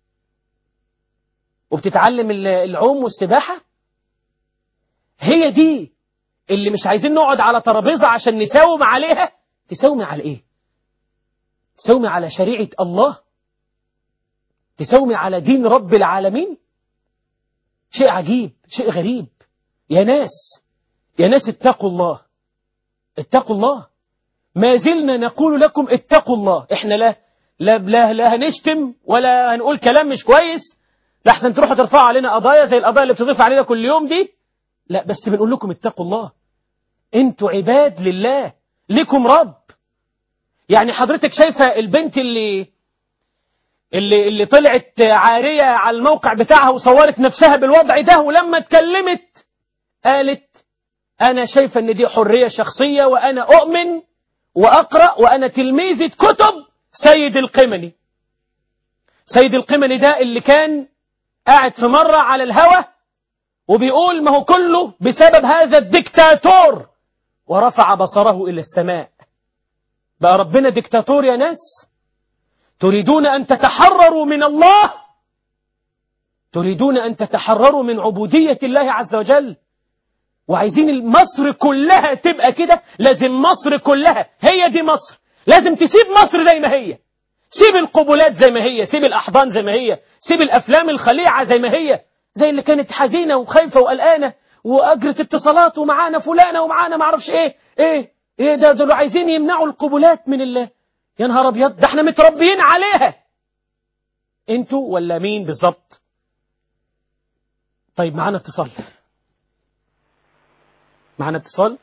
Speaker 1: وبتتعلم العوم والسباحه هي دي اللي مش عايزين نقعد على ترابيزة عشان نساوم عليها تساومي على ايه تساومي على شريعة الله تساومي على دين رب العالمين شيء عجيب شيء غريب يا ناس يا ناس اتقوا الله اتقوا الله ما زلنا نقول لكم اتقوا الله احنا لا لا لا, لا هنشتم ولا هنقول كلام مش كويس لحسن تروحوا ترفعوا علينا قضايا زي القضايا اللي بتضيف علينا كل يوم دي لا بس بنقول لكم اتقوا الله انتوا عباد لله لكم رب يعني حضرتك شايفة البنت اللي اللي اللي طلعت عارية على الموقع بتاعها وصورت نفسها بالوضع ده ولما اتكلمت قالت أنا شايفة إن دي حرية شخصية وأنا أؤمن وأقرأ وأنا تلميذة كتب سيد القمني سيد القمني ده اللي كان قاعد في مرة على الهوى وبيقول ما هو كله بسبب هذا الدكتاتور ورفع بصره إلى السماء بقى ربنا دكتاتور يا ناس تريدون أن تتحرروا من الله تريدون أن تتحرروا من عبودية الله عز وجل وعايزين مصر كلها تبقى كده لازم مصر كلها هي دي مصر لازم تسيب مصر زي ما هي سيب القبلات زي ما هي سيب الأحضان زي ما هي سيب الأفلام الخليعة زي ما هي زي اللي كانت حزينة وخايفة وقلقانة وأجرة اتصالات ومعانا فلانة ومعانا معرفش إيه إيه إيه ده دول عايزين يمنعوا القبلات من الله يا نهار أبيض ده احنا متربيين عليها انتوا ولا مين بالظبط طيب معانا اتصال معانا اتصال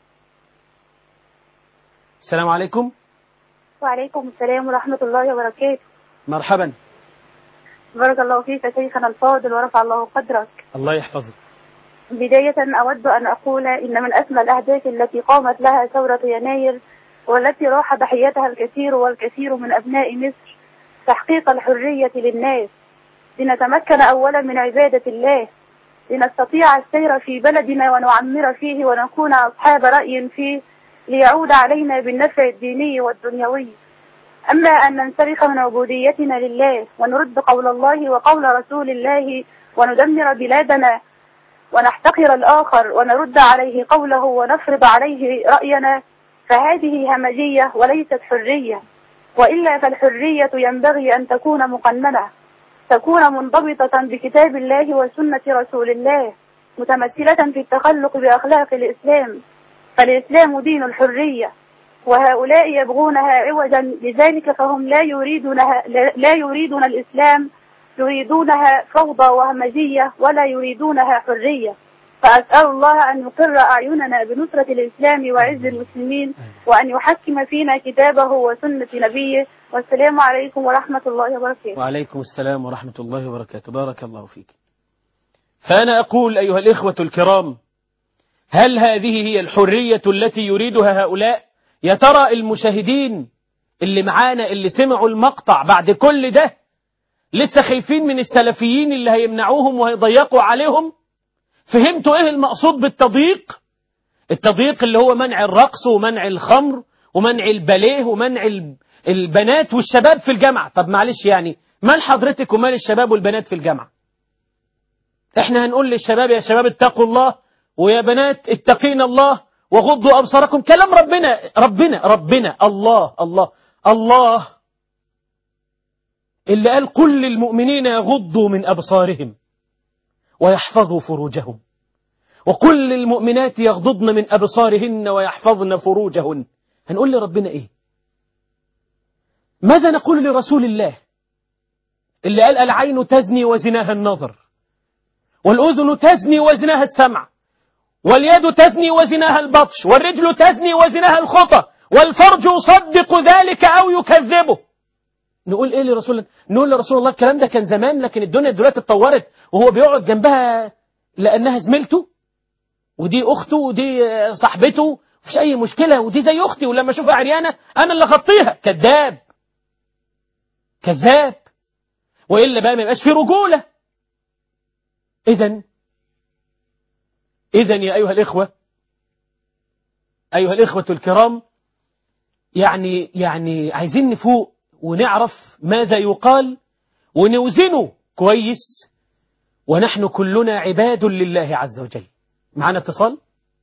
Speaker 1: السلام عليكم
Speaker 6: وعليكم السلام ورحمة الله وبركاته
Speaker 1: مرحبا
Speaker 6: بارك الله فيك يا شيخنا الفاضل ورفع الله قدرك
Speaker 1: الله يحفظك
Speaker 6: بداية أود أن أقول إن من أسمى الأهداف التي قامت لها ثورة يناير والتي راح ضحيتها الكثير والكثير من أبناء مصر تحقيق الحرية للناس لنتمكن أولا من عبادة الله لنستطيع السير في بلدنا ونعمر فيه ونكون أصحاب رأي فيه ليعود علينا بالنفع الديني والدنيوي أما أن ننسلخ من عبوديتنا لله ونرد قول الله وقول رسول الله وندمر بلادنا ونحتقر الآخر ونرد عليه قوله ونفرض عليه رأينا فهذه همجية وليست حرية وإلا فالحرية ينبغي أن تكون مقننة تكون منضبطة بكتاب الله وسنة رسول الله متمثلة في التخلق بأخلاق الإسلام فالإسلام دين الحرية وهؤلاء يبغونها عوجا لذلك فهم لا يريدونها لا يريدون الإسلام يريدونها فوضى وهمجية ولا يريدونها حرية فأسأل الله أن يقر أعيننا بنصرة الإسلام وعز المسلمين وأن يحكم فينا كتابه وسنة نبيه والسلام عليكم ورحمة الله وبركاته
Speaker 1: وعليكم السلام ورحمة الله وبركاته بارك الله فيك فأنا أقول أيها الإخوة الكرام هل هذه هي الحرية التي يريدها هؤلاء يا ترى المشاهدين اللي معانا اللي سمعوا المقطع بعد كل ده لسه خايفين من السلفيين اللي هيمنعوهم وهيضيقوا عليهم فهمتوا ايه المقصود بالتضييق التضييق اللي هو منع الرقص ومنع الخمر ومنع الباليه ومنع البنات والشباب في الجامعة طب معلش يعني مال حضرتك ومال الشباب والبنات في الجامعة احنا هنقول للشباب يا شباب اتقوا الله ويا بنات اتقين الله وغضوا أبصاركم كلام ربنا ربنا ربنا الله الله الله اللي قال قل للمؤمنين يغضوا من أبصارهم ويحفظوا فروجهم وقل للمؤمنات يغضضن من أبصارهن ويحفظن فروجهن هنقول لربنا إيه ماذا نقول لرسول الله اللي قال العين تزني وزناها النظر والأذن تزني وزناها السمع واليد تزني وزناها البطش والرجل تزني وزناها الخطى والفرج يصدق ذلك أو يكذبه نقول ايه لرسول الله نقول لرسول الله الكلام ده كان زمان لكن الدنيا دلوقتي اتطورت وهو بيقعد جنبها لانها زميلته ودي اخته ودي صاحبته مفيش اي مشكله ودي زي اختي ولما اشوفها عريانه انا اللي اغطيها كذاب كذاب والا بقى ما يبقاش في رجوله اذا اذا يا ايها الاخوه ايها الاخوه الكرام يعني يعني عايزين نفوق ونعرف ماذا يقال ونوزنه كويس ونحن كلنا عباد لله عز وجل معنا اتصال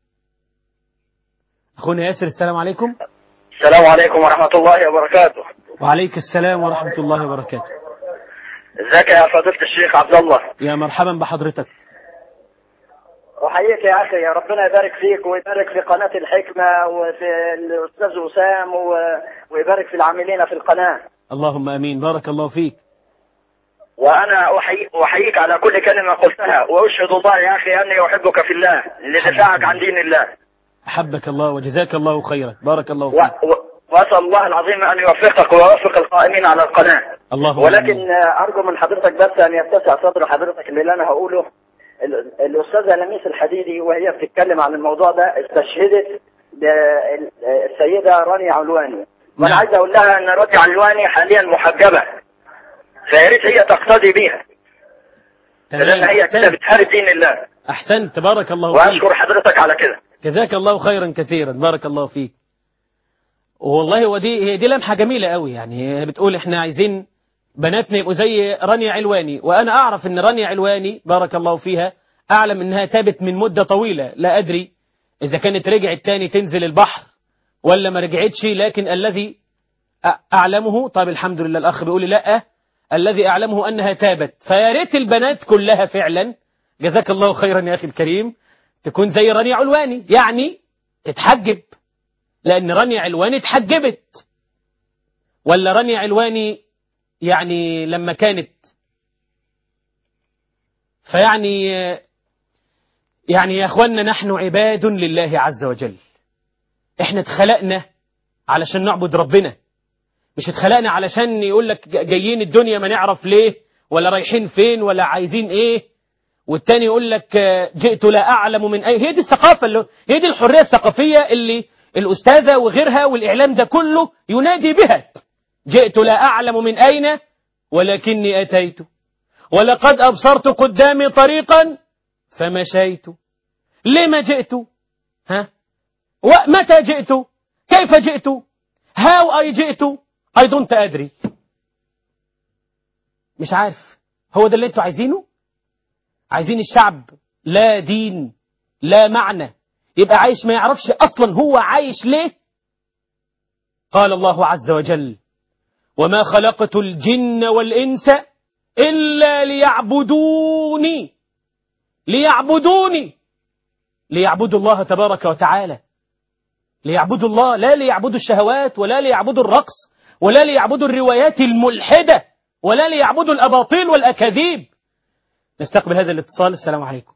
Speaker 1: أخونا ياسر السلام عليكم
Speaker 7: السلام عليكم ورحمة الله وبركاته
Speaker 1: وعليك السلام ورحمة الله وبركاته
Speaker 7: ازيك يا فضيلة الشيخ عبد الله
Speaker 1: يا مرحبا بحضرتك
Speaker 7: أحييك يا أخي يا ربنا يبارك فيك ويبارك في قناة الحكمة وفي الأستاذ وسام و... ويبارك في العاملين في القناة
Speaker 1: اللهم أمين بارك الله فيك
Speaker 7: وأنا أحيي... أحييك على كل كلمة قلتها وأشهد الله يا أخي أني أحبك في الله لدفاعك عن دين الله
Speaker 1: أحبك الله وجزاك الله خيرا بارك الله
Speaker 7: و...
Speaker 1: فيك
Speaker 7: و... وأسأل الله العظيم أن يوفقك ويوفق القائمين على القناة
Speaker 1: اللهم
Speaker 7: ولكن
Speaker 1: آمين.
Speaker 7: أرجو من حضرتك بس أن يتسع صدر حضرتك اللي أنا هقوله ال- الأستاذة لميس الحديدي وهي بتتكلم عن الموضوع ده استشهدت ب- السيدة رانيا علواني وأنا
Speaker 1: نعم.
Speaker 7: عايز أقول لها أن رانيا علواني حاليا محجبة فيا ريت هي تقتدي بيها لأن
Speaker 1: تمام
Speaker 7: هي كده
Speaker 1: أحسنت
Speaker 7: بتحارب دين الله
Speaker 1: أحسنت بارك الله فيك
Speaker 7: وأشكر حضرتك على كده
Speaker 1: جزاك الله خيرا كثيرا بارك الله فيك والله ودي هي دي لمحة جميلة قوي يعني هي بتقول احنا عايزين بناتنا يبقوا زي رانيا علواني وانا اعرف ان رانيا علواني بارك الله فيها اعلم انها تابت من مدة طويلة لا ادري اذا كانت رجعت تاني تنزل البحر ولا ما رجعتش لكن الذي أ- أعلمه طيب الحمد لله الأخ بيقول لي لا الذي أعلمه أنها تابت فيا ريت البنات كلها فعلا جزاك الله خيرا يا أخي الكريم تكون زي رانيا علواني يعني تتحجب لأن رانيا علواني اتحجبت ولا رانيا علواني يعني لما كانت فيعني يعني يا اخوانا نحن عباد لله عز وجل احنا اتخلقنا علشان نعبد ربنا مش اتخلقنا علشان يقول لك جايين الدنيا ما نعرف ليه ولا رايحين فين ولا عايزين ايه والتاني يقول لك آه، جئت لا اعلم من اي هي دي الثقافه اللي هي دي الحريه الثقافيه اللي الاستاذه وغيرها والاعلام ده كله ينادي بها جئت لا اعلم من اين ولكني اتيت ولقد ابصرت قدامي طريقا فمشيت لما جئت ها ومتى جئت كيف جئت هاو اي جئت اي دونت ادري مش عارف هو ده اللي انتوا عايزينه عايزين الشعب لا دين لا معنى يبقى عايش ما يعرفش اصلا هو عايش ليه قال الله عز وجل وما خلقت الجن والانس الا ليعبدوني ليعبدوني ليعبدوا الله تبارك وتعالى ليعبدوا الله لا ليعبدوا الشهوات ولا ليعبدوا الرقص ولا ليعبدوا الروايات الملحدة ولا ليعبدوا الأباطيل والأكاذيب نستقبل هذا الاتصال السلام عليكم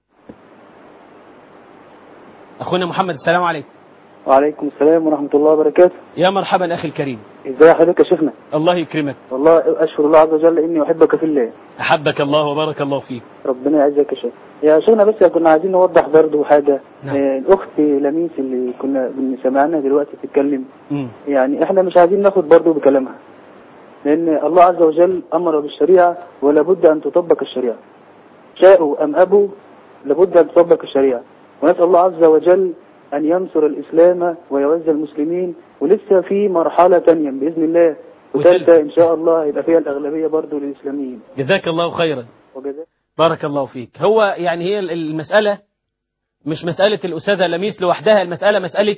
Speaker 1: أخونا محمد السلام عليكم
Speaker 8: وعليكم السلام ورحمة الله وبركاته
Speaker 1: يا مرحبا أخي الكريم
Speaker 8: ازي حضرتك يا شيخنا
Speaker 1: الله يكرمك
Speaker 8: والله أشكر الله عز وجل إني أحبك في الله
Speaker 1: أحبك الله وبارك الله فيك
Speaker 8: ربنا يعزك يا شيخ يا شيخنا بس كنا عايزين نوضح برضه حاجة
Speaker 1: نعم.
Speaker 8: آه، الأخت لميس اللي كنا بنسمعنا دلوقتي تتكلم
Speaker 1: مم.
Speaker 8: يعني احنا مش عايزين ناخد برضه بكلامها لأن الله عز وجل أمر بالشريعة ولا بد أن تطبق الشريعة شاءوا أم أبوا لابد أن تطبق الشريعة ونسأل الله عز وجل أن ينصر الإسلام ويعز المسلمين ولسه في مرحلة تانية بإذن الله وثالثة إن شاء الله هيبقى فيها الأغلبية برضه للإسلاميين
Speaker 1: جزاك الله خيرا
Speaker 8: وجزاك
Speaker 1: بارك الله فيك هو يعني هي المسألة مش مسألة الأستاذة لميس لوحدها المسألة مسألة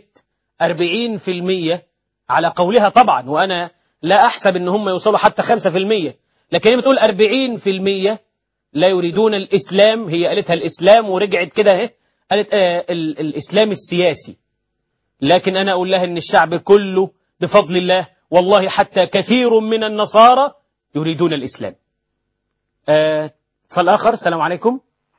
Speaker 1: 40% على قولها طبعا وأنا لا أحسب أن هم يوصلوا حتى 5% لكن هي بتقول 40% لا يريدون الإسلام هي قالتها الإسلام ورجعت كده اهي قالت آه ال- الإسلام السياسي لكن أنا أقول لها أن الشعب كله بفضل الله والله حتى كثير من النصارى يريدون الإسلام آه فالآخر السلام عليكم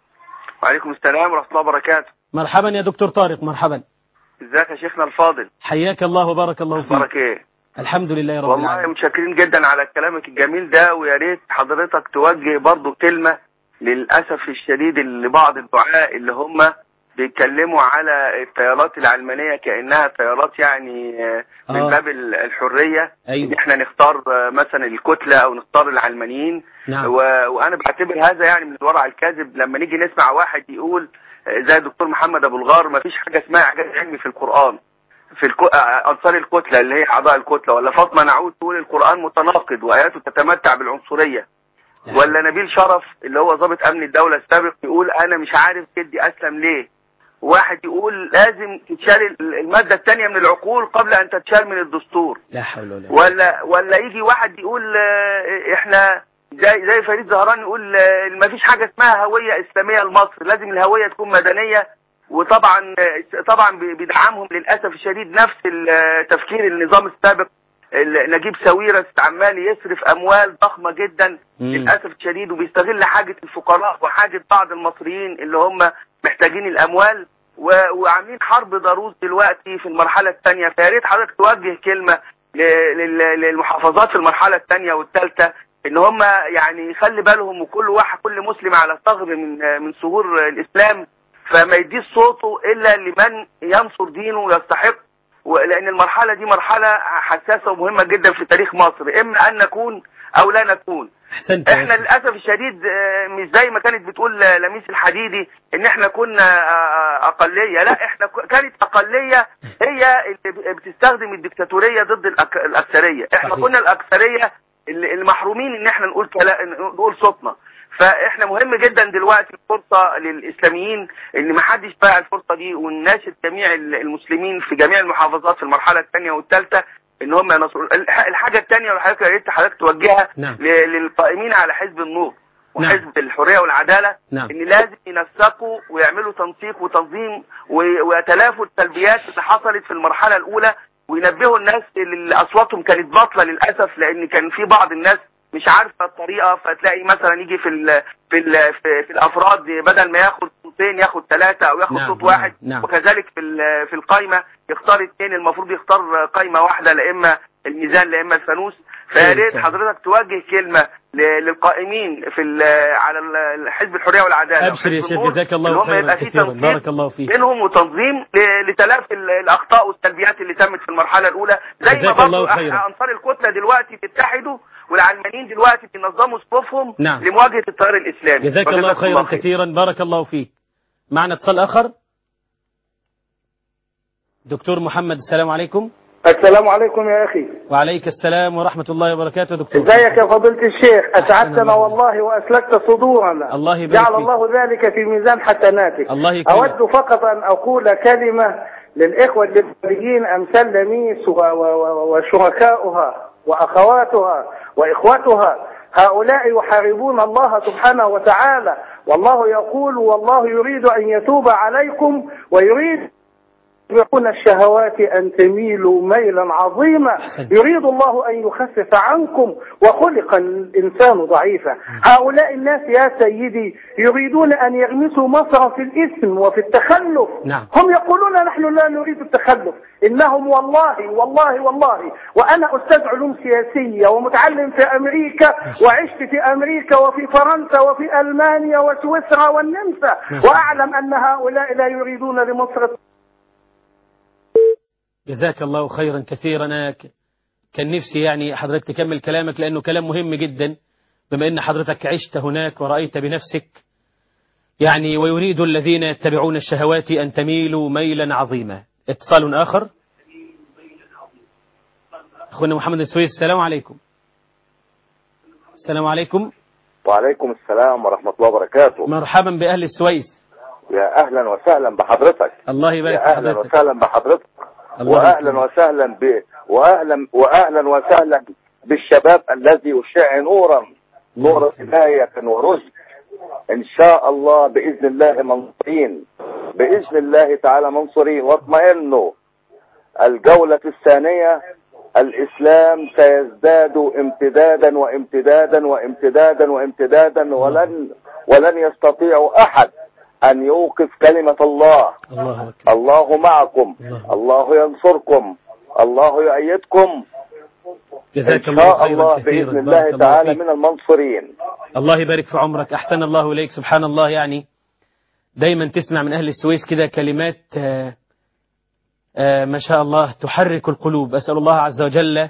Speaker 9: وعليكم السلام ورحمة الله وبركاته
Speaker 1: مرحبا يا دكتور طارق مرحبا
Speaker 9: ازيك يا شيخنا الفاضل
Speaker 1: حياك الله وبارك الله فيك
Speaker 9: بارك ايه
Speaker 1: الحمد لله يا رب
Speaker 9: والله
Speaker 1: العالمين
Speaker 9: متشكرين جدا على كلامك الجميل ده ويا ريت حضرتك توجه برضو كلمة للأسف الشديد لبعض الدعاء اللي هم بيتكلموا على التيارات العلمانية كأنها تيارات يعني آه، من
Speaker 1: آه.
Speaker 9: باب ال- الحرية
Speaker 1: أيوة.
Speaker 9: ان احنا نختار آه، مثلا الكتلة او نختار العلمانيين
Speaker 1: نعم.
Speaker 9: و... وانا بعتبر هذا يعني من الورع الكاذب لما نيجي نسمع واحد يقول آه، زي الدكتور محمد ابو الغار ما فيش حاجة اسمها اعجاز علمي في القرآن في الكو... آه، انصار الكتلة اللي هي اعضاء الكتلة ولا فاطمة نعود تقول القرآن متناقض واياته تتمتع بالعنصرية
Speaker 1: نعم.
Speaker 9: ولا نبيل شرف اللي هو ضابط امن الدولة السابق يقول انا مش عارف جدي اسلم ليه واحد يقول لازم تتشال المادة الثانية من العقول قبل ان تتشال من الدستور
Speaker 1: لا حول ولا قوة
Speaker 9: ولا ولا يجي واحد يقول آه، احنا زي زي فريد زهران يقول آه، ما فيش حاجه اسمها هويه اسلاميه لمصر لازم الهويه تكون مدنيه وطبعا آه، طبعا بي- بيدعمهم للاسف الشديد نفس ال- تفكير النظام السابق ال- نجيب ساويرس عمال يصرف اموال ضخمه جدا
Speaker 1: مم.
Speaker 9: للاسف الشديد وبيستغل حاجه الفقراء وحاجه بعض المصريين اللي هم محتاجين الاموال و- وعاملين حرب ضروس دلوقتي في المرحله الثانيه فيا ريت حضرتك توجه كلمه ل- لل- للمحافظات في المرحله الثانيه والثالثه ان هم يعني يخلي بالهم وكل واحد كل مسلم على ثغر من من ثغور الاسلام فما يديش صوته الا لمن ينصر دينه ويستحق لان المرحله دي مرحله حساسه ومهمه جدا في تاريخ مصر اما ان نكون او لا نكون
Speaker 1: احسنت يا
Speaker 9: احنا
Speaker 1: أخي.
Speaker 9: للاسف الشديد آه، مش زي ما كانت بتقول آه، لميس الحديدي ان احنا كنا آه، اقليه لا احنا ك- كانت اقليه هي اللي ب- بتستخدم الدكتاتوريه ضد الأك- الاكثريه احنا
Speaker 1: صحيح.
Speaker 9: كنا الاكثريه اللي- المحرومين ان احنا نقول كلا... نقول صوتنا فاحنا مهم جدا دلوقتي الفرصه للاسلاميين ان ما حدش ضيع الفرصه دي ونناشد جميع ال- المسلمين في جميع المحافظات في المرحله الثانيه والثالثه ان هم ينصروا الح- الحاجه الثانيه اللي حضرتك يا ريت حضرتك توجهها
Speaker 1: نعم.
Speaker 9: ل- للقائمين على حزب النور
Speaker 1: نعم.
Speaker 9: وحزب الحريه والعداله
Speaker 1: نعم.
Speaker 9: ان لازم ينسقوا ويعملوا تنسيق وتنظيم و- ويتلافوا السلبيات اللي حصلت في المرحله الاولى وينبهوا الناس اللي اصواتهم كانت باطله للاسف لان كان في بعض الناس مش عارفه الطريقه فتلاقي مثلا يجي في ال في ال في, في الافراد بدل ما ياخد صوتين ياخد ثلاثه او ياخد
Speaker 1: نعم،
Speaker 9: صوت
Speaker 1: نعم،
Speaker 9: واحد
Speaker 1: نعم.
Speaker 9: وكذلك في ال- في القايمه يختار اثنين المفروض يختار قايمه واحده لا اما الميزان لا اما الفانوس فيا
Speaker 1: صحيح،
Speaker 9: ريت
Speaker 1: صحيح.
Speaker 9: حضرتك توجه كلمه ل- للقائمين في ال- على ال- حزب الحريه والعداله
Speaker 1: أبشر يا
Speaker 9: وحزب
Speaker 1: شيخ
Speaker 9: النور،
Speaker 1: جزاك
Speaker 9: اللي
Speaker 1: الله
Speaker 9: هم
Speaker 1: خيرا
Speaker 9: يبقى في
Speaker 1: كثيرا
Speaker 9: تنسيق
Speaker 1: بارك الله فيك
Speaker 9: بينهم وتنظيم ل- لتلافي ال- الاخطاء والسلبيات اللي تمت في المرحله الاولى زي ما
Speaker 1: جزاك
Speaker 9: برضه
Speaker 1: الله
Speaker 9: أح-
Speaker 1: خيرا.
Speaker 9: انصار الكتله دلوقتي بيتحدوا والعلمانيين دلوقتي بينظموا صفوفهم
Speaker 1: نعم.
Speaker 9: لمواجهه التيار الاسلامي
Speaker 1: جزاك الله
Speaker 9: وجزاكم
Speaker 1: خيرا
Speaker 9: خير.
Speaker 1: كثيرا بارك الله فيك معنا اتصال آخر دكتور محمد السلام عليكم
Speaker 10: السلام عليكم يا أخي
Speaker 1: وعليك السلام ورحمة الله وبركاته دكتور
Speaker 10: ازيك يا فضيلة الشيخ أسعدتنا
Speaker 1: الله.
Speaker 10: والله وأسلكت صدورنا
Speaker 1: الله يبارك
Speaker 10: جعل
Speaker 1: فيك.
Speaker 10: الله ذلك في ميزان حسناتك
Speaker 1: الله يكرمك.
Speaker 10: أود فقط أن أقول كلمة للإخوة الليبراليين أمثال لميس و- و- و- وشركاؤها وأخواتها وإخوتها هؤلاء يحاربون الله سبحانه وتعالى والله يقول والله يريد أن يتوب عليكم ويريد يكون الشهوات أن تميلوا ميلا عظيما يريد الله أن يخفف عنكم وخلق الإنسان ضعيفا هؤلاء الناس يا سيدي يريدون أن يغمسوا مصر في الإثم وفي التخلف
Speaker 1: نعم.
Speaker 10: هم يقولون نحن لا نريد التخلف إنهم والله والله والله وأنا أستاذ علوم سياسية ومتعلم في أمريكا وعشت في أمريكا وفي فرنسا وفي ألمانيا وسويسرا والنمسا وأعلم أن هؤلاء لا يريدون لمصر
Speaker 1: جزاك الله خيرا كثيرا أنا ك- كان نفسي يعني حضرتك تكمل كلامك لأنه كلام مهم جدا بما أن حضرتك عشت هناك ورأيت بنفسك يعني ويريد الذين يتبعون الشهوات أن تميلوا ميلا عظيما اتصال آخر أخونا محمد السويس السلام عليكم السلام عليكم
Speaker 11: وعليكم السلام ورحمة الله وبركاته
Speaker 1: مرحبا بأهل السويس
Speaker 11: يا أهلا وسهلا بحضرتك
Speaker 1: الله يبارك في
Speaker 11: يا أهلا
Speaker 1: حضرتك
Speaker 11: وسهلا بحضرتك
Speaker 1: الله
Speaker 11: وأهلا
Speaker 1: يكرمك.
Speaker 11: وسهلا ب وأهلا وأهلا وسهلا بالشباب الذي يشع نورا نور هداية ورشد إن شاء الله بإذن الله منصورين بإذن الله تعالى منصورين واطمئنوا الجولة الثانية الإسلام سيزداد امتدادا وامتدادا وامتدادا وامتدادا ولن ولن يستطيع أحد أن يوقف كلمة الله
Speaker 1: الله أكبر
Speaker 11: الله معكم
Speaker 1: الله.
Speaker 11: الله ينصركم الله يؤيدكم
Speaker 1: جزاك
Speaker 11: إن
Speaker 1: الله
Speaker 11: شاء
Speaker 1: خيرا
Speaker 11: الله
Speaker 1: كثيرا
Speaker 11: بإذن
Speaker 1: بارك
Speaker 11: الله تعالى
Speaker 1: فيك.
Speaker 11: من المنصورين
Speaker 1: الله يبارك في عمرك أحسن الله إليك سبحان الله يعني دايما تسمع من أهل السويس كده كلمات آه، آه، ما شاء الله تحرك القلوب أسأل الله عز وجل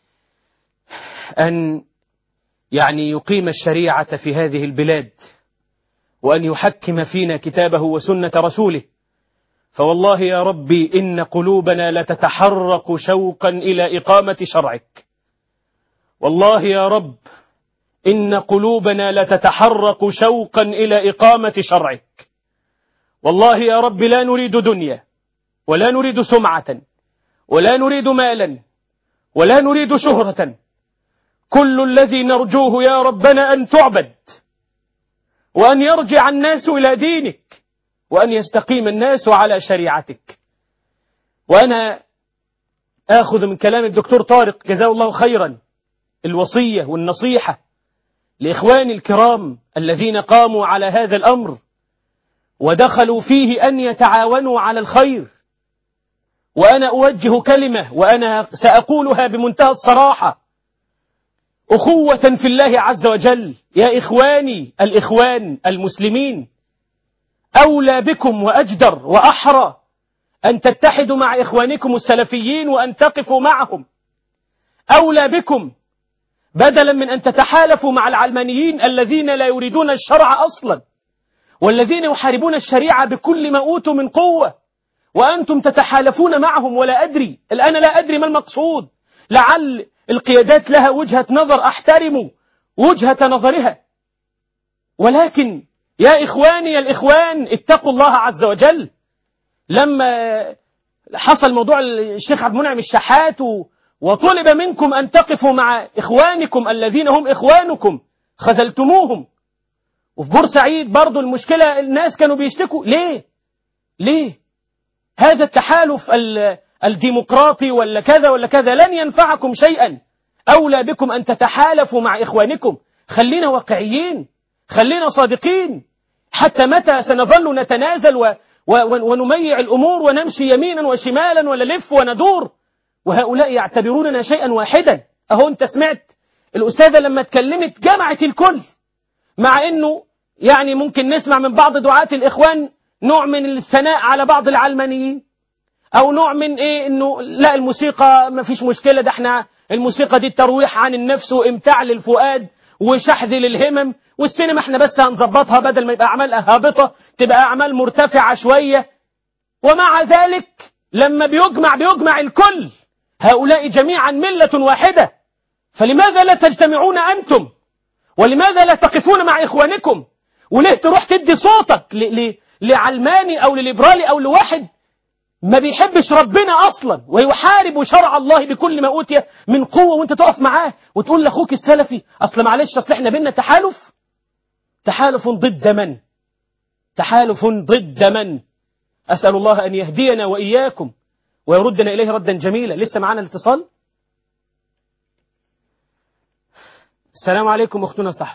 Speaker 1: أن يعني يقيم الشريعة في هذه البلاد وأن يحكم فينا كتابه وسنة رسوله فوالله يا ربي إن قلوبنا لتتحرق شوقا إلى إقامة شرعك والله يا رب إن قلوبنا لتتحرق شوقا إلى إقامة شرعك والله يا رب لا نريد دنيا ولا نريد سمعة ولا نريد مالا ولا نريد شهرة كل الذي نرجوه يا ربنا أن تعبد وأن يرجع الناس إلى دينك وأن يستقيم الناس على شريعتك وأنا آخذ من كلام الدكتور طارق جزاه الله خيرا الوصية والنصيحة لإخواني الكرام الذين قاموا على هذا الأمر ودخلوا فيه أن يتعاونوا على الخير وأنا أوجه كلمة وأنا سأقولها بمنتهى الصراحة أخوة في الله عز وجل يا إخواني الإخوان المسلمين أولى بكم وأجدر وأحرى أن تتحدوا مع إخوانكم السلفيين وأن تقفوا معهم أولى بكم بدلا من أن تتحالفوا مع العلمانيين الذين لا يريدون الشرع أصلا والذين يحاربون الشريعة بكل ما أوتوا من قوة وأنتم تتحالفون معهم ولا أدري الآن لا أدري ما المقصود لعل القيادات لها وجهة نظر أحترم وجهة نظرها ولكن يا إخواني يا الإخوان اتقوا الله عز وجل لما حصل موضوع الشيخ عبد المنعم الشحات و- وطلب منكم أن تقفوا مع إخوانكم الذين هم إخوانكم خذلتموهم وفي بورسعيد برضو المشكلة الناس كانوا بيشتكوا ليه ليه هذا التحالف ال- الديمقراطي ولا كذا ولا كذا لن ينفعكم شيئا أولى بكم أن تتحالفوا مع إخوانكم خلينا واقعيين خلينا صادقين حتى متى سنظل نتنازل و و ونميع الأمور ونمشي يمينا وشمالا ونلف وندور وهؤلاء يعتبروننا شيئا واحدا أهو أنت سمعت الأستاذة لما اتكلمت جمعت الكل مع أنه يعني ممكن نسمع من بعض دعاة الإخوان نوع من الثناء على بعض العلمانيين أو نوع من إيه أنه لا الموسيقى ما فيش مشكلة ده احنا الموسيقى دي ترويح عن النفس وإمتاع للفؤاد وشحذ للهمم والسينما احنا بس هنظبطها بدل ما يبقى أعمال هابطة تبقى أعمال مرتفعة شوية ومع ذلك لما بيجمع بيجمع الكل هؤلاء جميعا ملة واحدة فلماذا لا تجتمعون أنتم ولماذا لا تقفون مع إخوانكم وليه تروح تدي صوتك ل- ل- لعلماني أو لليبرالي أو لواحد ما بيحبش ربنا أصلا ويحارب شرع الله بكل ما أوتي من قوة وانت تقف معاه وتقول لأخوك السلفي أصل معلش أصل احنا بينا تحالف تحالف ضد من تحالف ضد من أسأل الله أن يهدينا وإياكم ويردنا إليه ردا جميلا لسه معانا الاتصال السلام عليكم أختنا صحر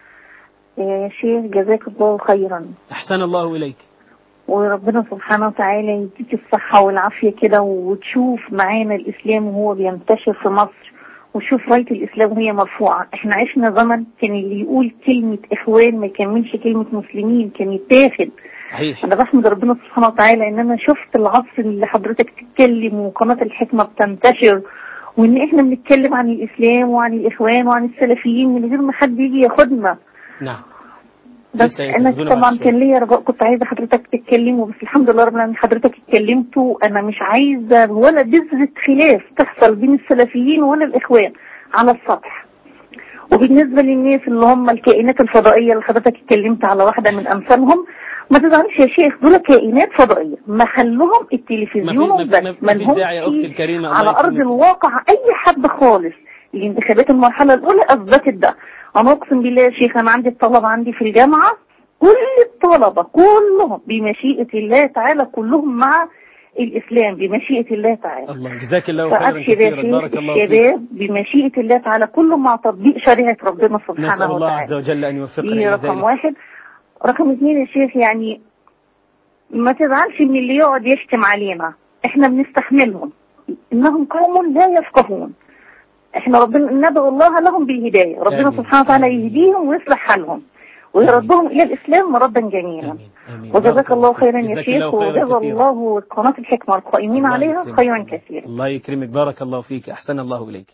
Speaker 12: يا شيخ جزاك الله خيرا
Speaker 1: أحسن الله إليك
Speaker 12: وربنا سبحانه وتعالى يديك الصحة والعافية كده وتشوف معانا الإسلام وهو بينتشر في مصر وشوف راية الإسلام وهي مرفوعة احنا عشنا زمن كان اللي يقول كلمة إخوان ما يكملش كلمة مسلمين كان يتاخد
Speaker 1: صحيح
Speaker 12: أنا بحمد ربنا سبحانه وتعالى إن أنا شفت العصر اللي حضرتك تتكلم وقناة الحكمة بتنتشر وإن إحنا بنتكلم عن الإسلام وعن الإخوان وعن السلفيين من غير ما حد يجي ياخدنا
Speaker 1: نعم
Speaker 12: بس
Speaker 1: لسه
Speaker 12: انا
Speaker 1: يتخذون بعد
Speaker 12: طبعا
Speaker 1: شوية.
Speaker 12: كان ليا رجاء كنت عايزه حضرتك تتكلموا بس الحمد لله رب العالمين حضرتك اتكلمت وانا مش عايزه ولا بذره خلاف تحصل بين السلفيين ولا الاخوان على السطح وبالنسبه للناس اللي هم الكائنات الفضائيه اللي حضرتك اتكلمت على واحده من امثالهم ما تزعلش يا شيخ دول كائنات فضائيه محلهم التلفزيون
Speaker 1: ما في- ما في-
Speaker 12: وبس
Speaker 1: ما فيش داعي يا أختي
Speaker 12: لهمش
Speaker 1: الكريمة الله
Speaker 12: على ارض
Speaker 1: يكرمك.
Speaker 12: الواقع اي حد خالص الانتخابات المرحله الاولى اثبتت ده انا اقسم بالله يا شيخ انا عندي الطلبه عندي في الجامعه كل الطلبه كلهم بمشيئه الله تعالى كلهم مع الاسلام بمشيئه الله تعالى
Speaker 1: الله جزاك الله خيرا
Speaker 12: فابشر يا
Speaker 1: كثيرا
Speaker 12: شيخ
Speaker 1: بارك الله فيك
Speaker 12: الشباب بمشيئه الله تعالى كله مع تطبيق شريعه ربنا
Speaker 1: نسأل
Speaker 12: سبحانه
Speaker 1: الله
Speaker 12: وتعالى
Speaker 1: عز وجل أن يوفقنا
Speaker 12: دي
Speaker 1: إلى
Speaker 12: رقم
Speaker 1: ذلك
Speaker 12: واحد رقم اثنين يا شيخ يعني ما تزعلش من اللي يقعد يشتم علينا احنا بنستحملهم انهم قوم لا يفقهون احنا ربنا ندعو الله لهم بالهدايه ربنا
Speaker 1: آمين.
Speaker 12: سبحانه وتعالى يهديهم ويصلح حالهم ويردهم الى الاسلام مردا جميلا وجزاك الله خيرا يا
Speaker 1: جزاك
Speaker 12: شيخ
Speaker 1: الله خيرا
Speaker 12: وجزا
Speaker 1: كثيرا.
Speaker 12: الله قناه الحكمه القائمين
Speaker 1: الله
Speaker 12: عليها
Speaker 1: يكرمك.
Speaker 12: خيرا كثيرا
Speaker 1: الله يكرمك بارك الله فيك أحسن الله إليك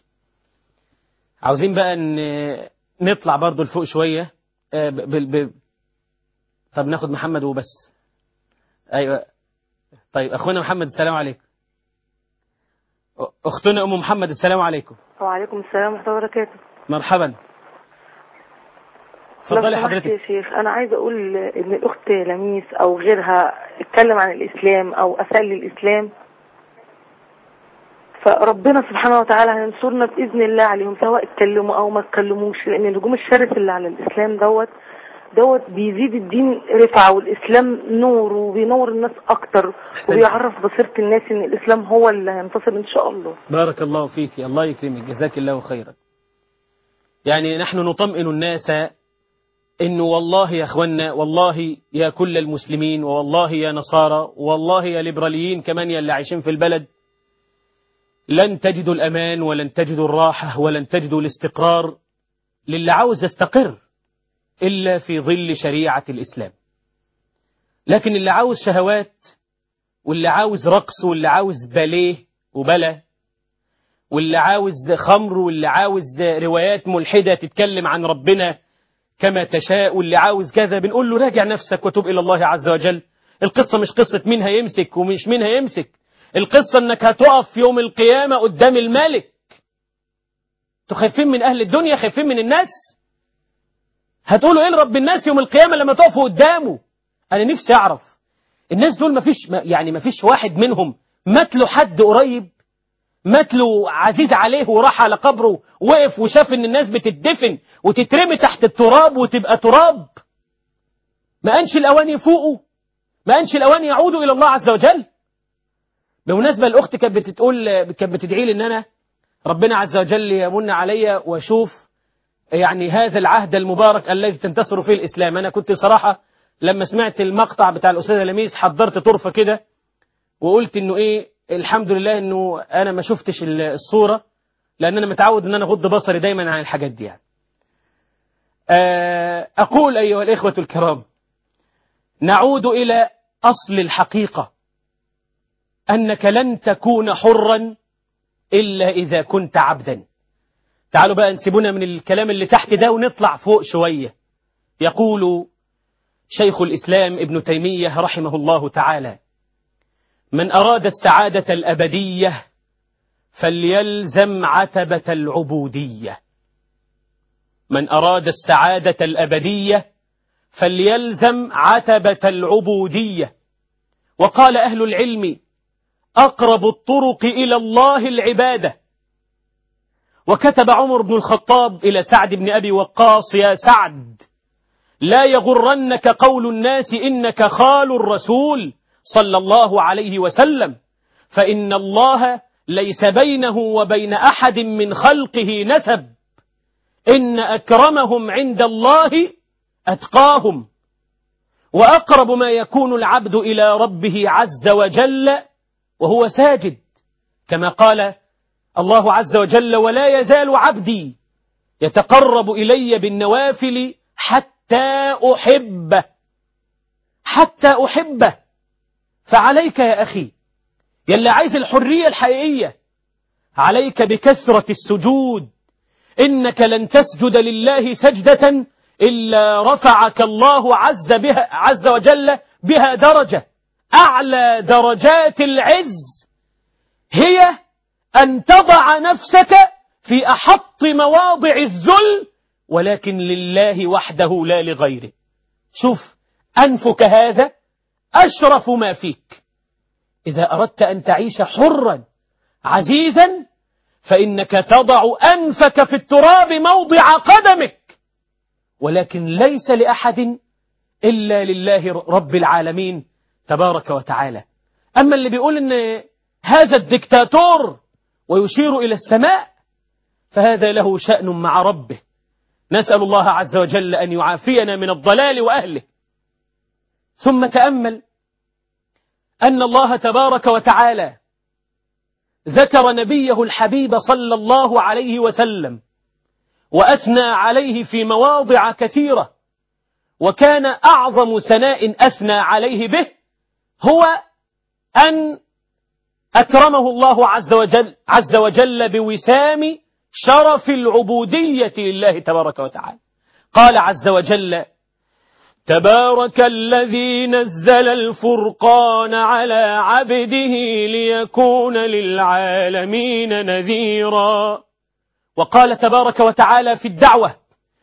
Speaker 1: عاوزين بقى ان نطلع برضو لفوق شوية آه، ب... ب... ب... طب ناخد محمد وبس أيوة طيب أخونا محمد السلام عليكم أ- أختنا أم محمد السلام عليكم
Speaker 13: وعليكم السلام ورحمة الله وبركاته
Speaker 1: مرحبا
Speaker 13: لو
Speaker 1: اتفضلي
Speaker 13: سمحت
Speaker 1: حضرتك
Speaker 13: يا شيخ أنا عايزة أقول إن الأخت لميس أو غيرها اتكلم عن الإسلام أو أساء للإسلام فربنا سبحانه وتعالى هينصرنا بإذن الله عليهم سواء اتكلموا أو ما اتكلموش لأن الهجوم الشرس اللي على الإسلام دوت دوت بيزيد الدين رفعة والإسلام نور وبينور الناس أكتر وبيعرف بصيرة الناس إن الإسلام هو اللي هينتصر إن شاء الله
Speaker 1: بارك الله فيك الله يكرمك جزاك الله خيرا يعني نحن نطمئن الناس إنه والله يا أخوانا والله يا كل المسلمين والله يا نصارى والله يا ليبراليين كمان يا اللي عايشين في البلد لن تجدوا الأمان ولن تجدوا الراحة ولن تجدوا الاستقرار للي عاوز يستقر إلا في ظل شريعة الإسلام لكن اللي عاوز شهوات واللي عاوز رقص واللي عاوز باليه وبلا واللي عاوز خمر واللي عاوز روايات ملحدة تتكلم عن ربنا كما تشاء واللي عاوز كذا بنقول له راجع نفسك وتوب إلى الله عز وجل القصة مش قصة مين هيمسك ومش مين هيمسك القصة انك هتقف يوم القيامة قدام الملك انتوا خايفين من أهل الدنيا خايفين من الناس هتقولوا ايه لرب الناس يوم القيامة لما تقفوا قدامه انا نفسي اعرف الناس دول مفيش يعني مفيش واحد منهم مات له حد قريب مات له عزيز عليه وراح على قبره وقف وشاف ان الناس بتدفن وتترمي تحت التراب وتبقى تراب ما أنش الأوان يفوقوا ما أنش الأوان يعودوا إلى الله عز وجل بمناسبة الأخت كانت بتقول كانت بتدعي لي إن أنا ربنا عز وجل يمن علي وأشوف يعني هذا العهد المبارك الذي تنتصر فيه الإسلام أنا كنت صراحة لما سمعت المقطع بتاع الأستاذة لميس حضرت طرفة كده وقلت إنه إيه الحمد لله إنه أنا ما شفتش الصورة لأن أنا متعود إن أنا أغض بصري دايما عن الحاجات دي يعني. أقول أيها الإخوة الكرام نعود إلى أصل الحقيقة أنك لن تكون حرا إلا إذا كنت عبدا تعالوا بقى نسيبونا من الكلام اللي تحت ده ونطلع فوق شوية يقول شيخ الإسلام ابن تيمية رحمه الله تعالى من أراد السعادة الأبدية فليلزم عتبة العبودية من أراد السعادة الأبدية فليلزم عتبة العبودية وقال أهل العلم أقرب الطرق إلى الله العبادة وكتب عمر بن الخطاب إلى سعد بن أبي وقاص يا سعد لا يغرنك قول الناس إنك خال الرسول صلى الله عليه وسلم فإن الله ليس بينه وبين أحد من خلقه نسب إن أكرمهم عند الله أتقاهم وأقرب ما يكون العبد إلى ربه عز وجل وهو ساجد كما قال الله عز وجل ولا يزال عبدي يتقرب إلي بالنوافل حتى أحبه حتى أحبه فعليك يا أخي يلا عايز الحرية الحقيقية عليك بكثرة السجود إنك لن تسجد لله سجدة إلا رفعك الله عز, بها عز وجل بها درجة أعلى درجات العز هي أن تضع نفسك في أحط مواضع الذل ولكن لله وحده لا لغيره شوف أنفك هذا أشرف ما فيك إذا أردت أن تعيش حرا عزيزا فإنك تضع أنفك في التراب موضع قدمك ولكن ليس لأحد إلا لله رب العالمين تبارك وتعالى أما اللي بيقول أن هذا الدكتاتور ويشير إلى السماء فهذا له شأن مع ربه نسأل الله عز وجل أن يعافينا من الضلال وأهله ثم تأمل أن الله تبارك وتعالى ذكر نبيه الحبيب صلى الله عليه وسلم وأثنى عليه في مواضع كثيرة وكان أعظم ثناء أثنى عليه به هو أن أكرمه الله عز وجل, عز وجل بوسام شرف العبودية لله تبارك وتعالى قال عز وجل تبارك الذي نزل الفرقان على عبده ليكون للعالمين نذيرا وقال تبارك وتعالى في الدعوة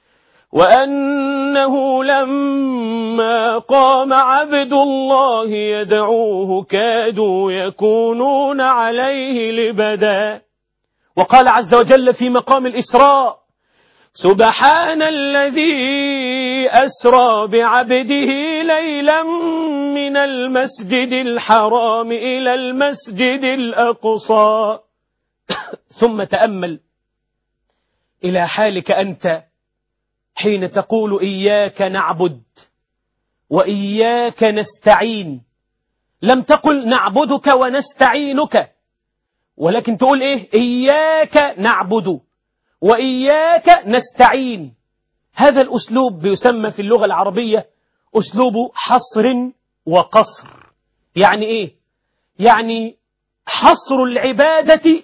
Speaker 1: وأنه لما قام عبد الله يدعوه كادوا يكونون عليه لبدا وقال عز وجل في مقام الإسراء سبحان الذي أسرى بعبده ليلا من المسجد الحرام إلى المسجد الأقصى ثم تأمل إلى حالك أنت حين تقول إياك نعبد وإياك نستعين لم تقل نعبدك ونستعينك ولكن تقول إيه إياك نعبد وإياك نستعين هذا الأسلوب بيسمى في اللغة العربية أسلوب حصر وقصر يعني إيه يعني حصر العبادة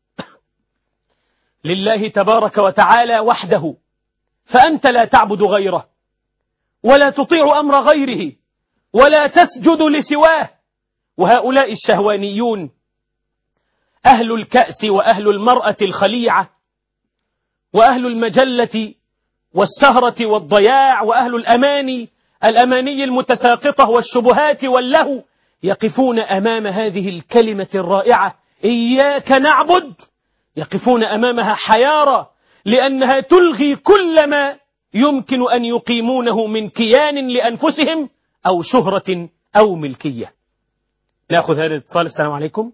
Speaker 1: لله تبارك وتعالى وحده فأنت لا تعبد غيره ولا تطيع أمر غيره ولا تسجد لسواه وهؤلاء الشهوانيون أهل الكأس وأهل المرأة الخليعة وأهل المجلة والسهرة والضياع وأهل الأماني الأماني المتساقطة والشبهات واللهو يقفون أمام هذه الكلمة الرائعة إياك نعبد يقفون أمامها حيارى لأنها تلغي كل ما يمكن أن يقيمونه من كيان لأنفسهم أو شهرة أو ملكية ناخذ هذا الاتصال السلام عليكم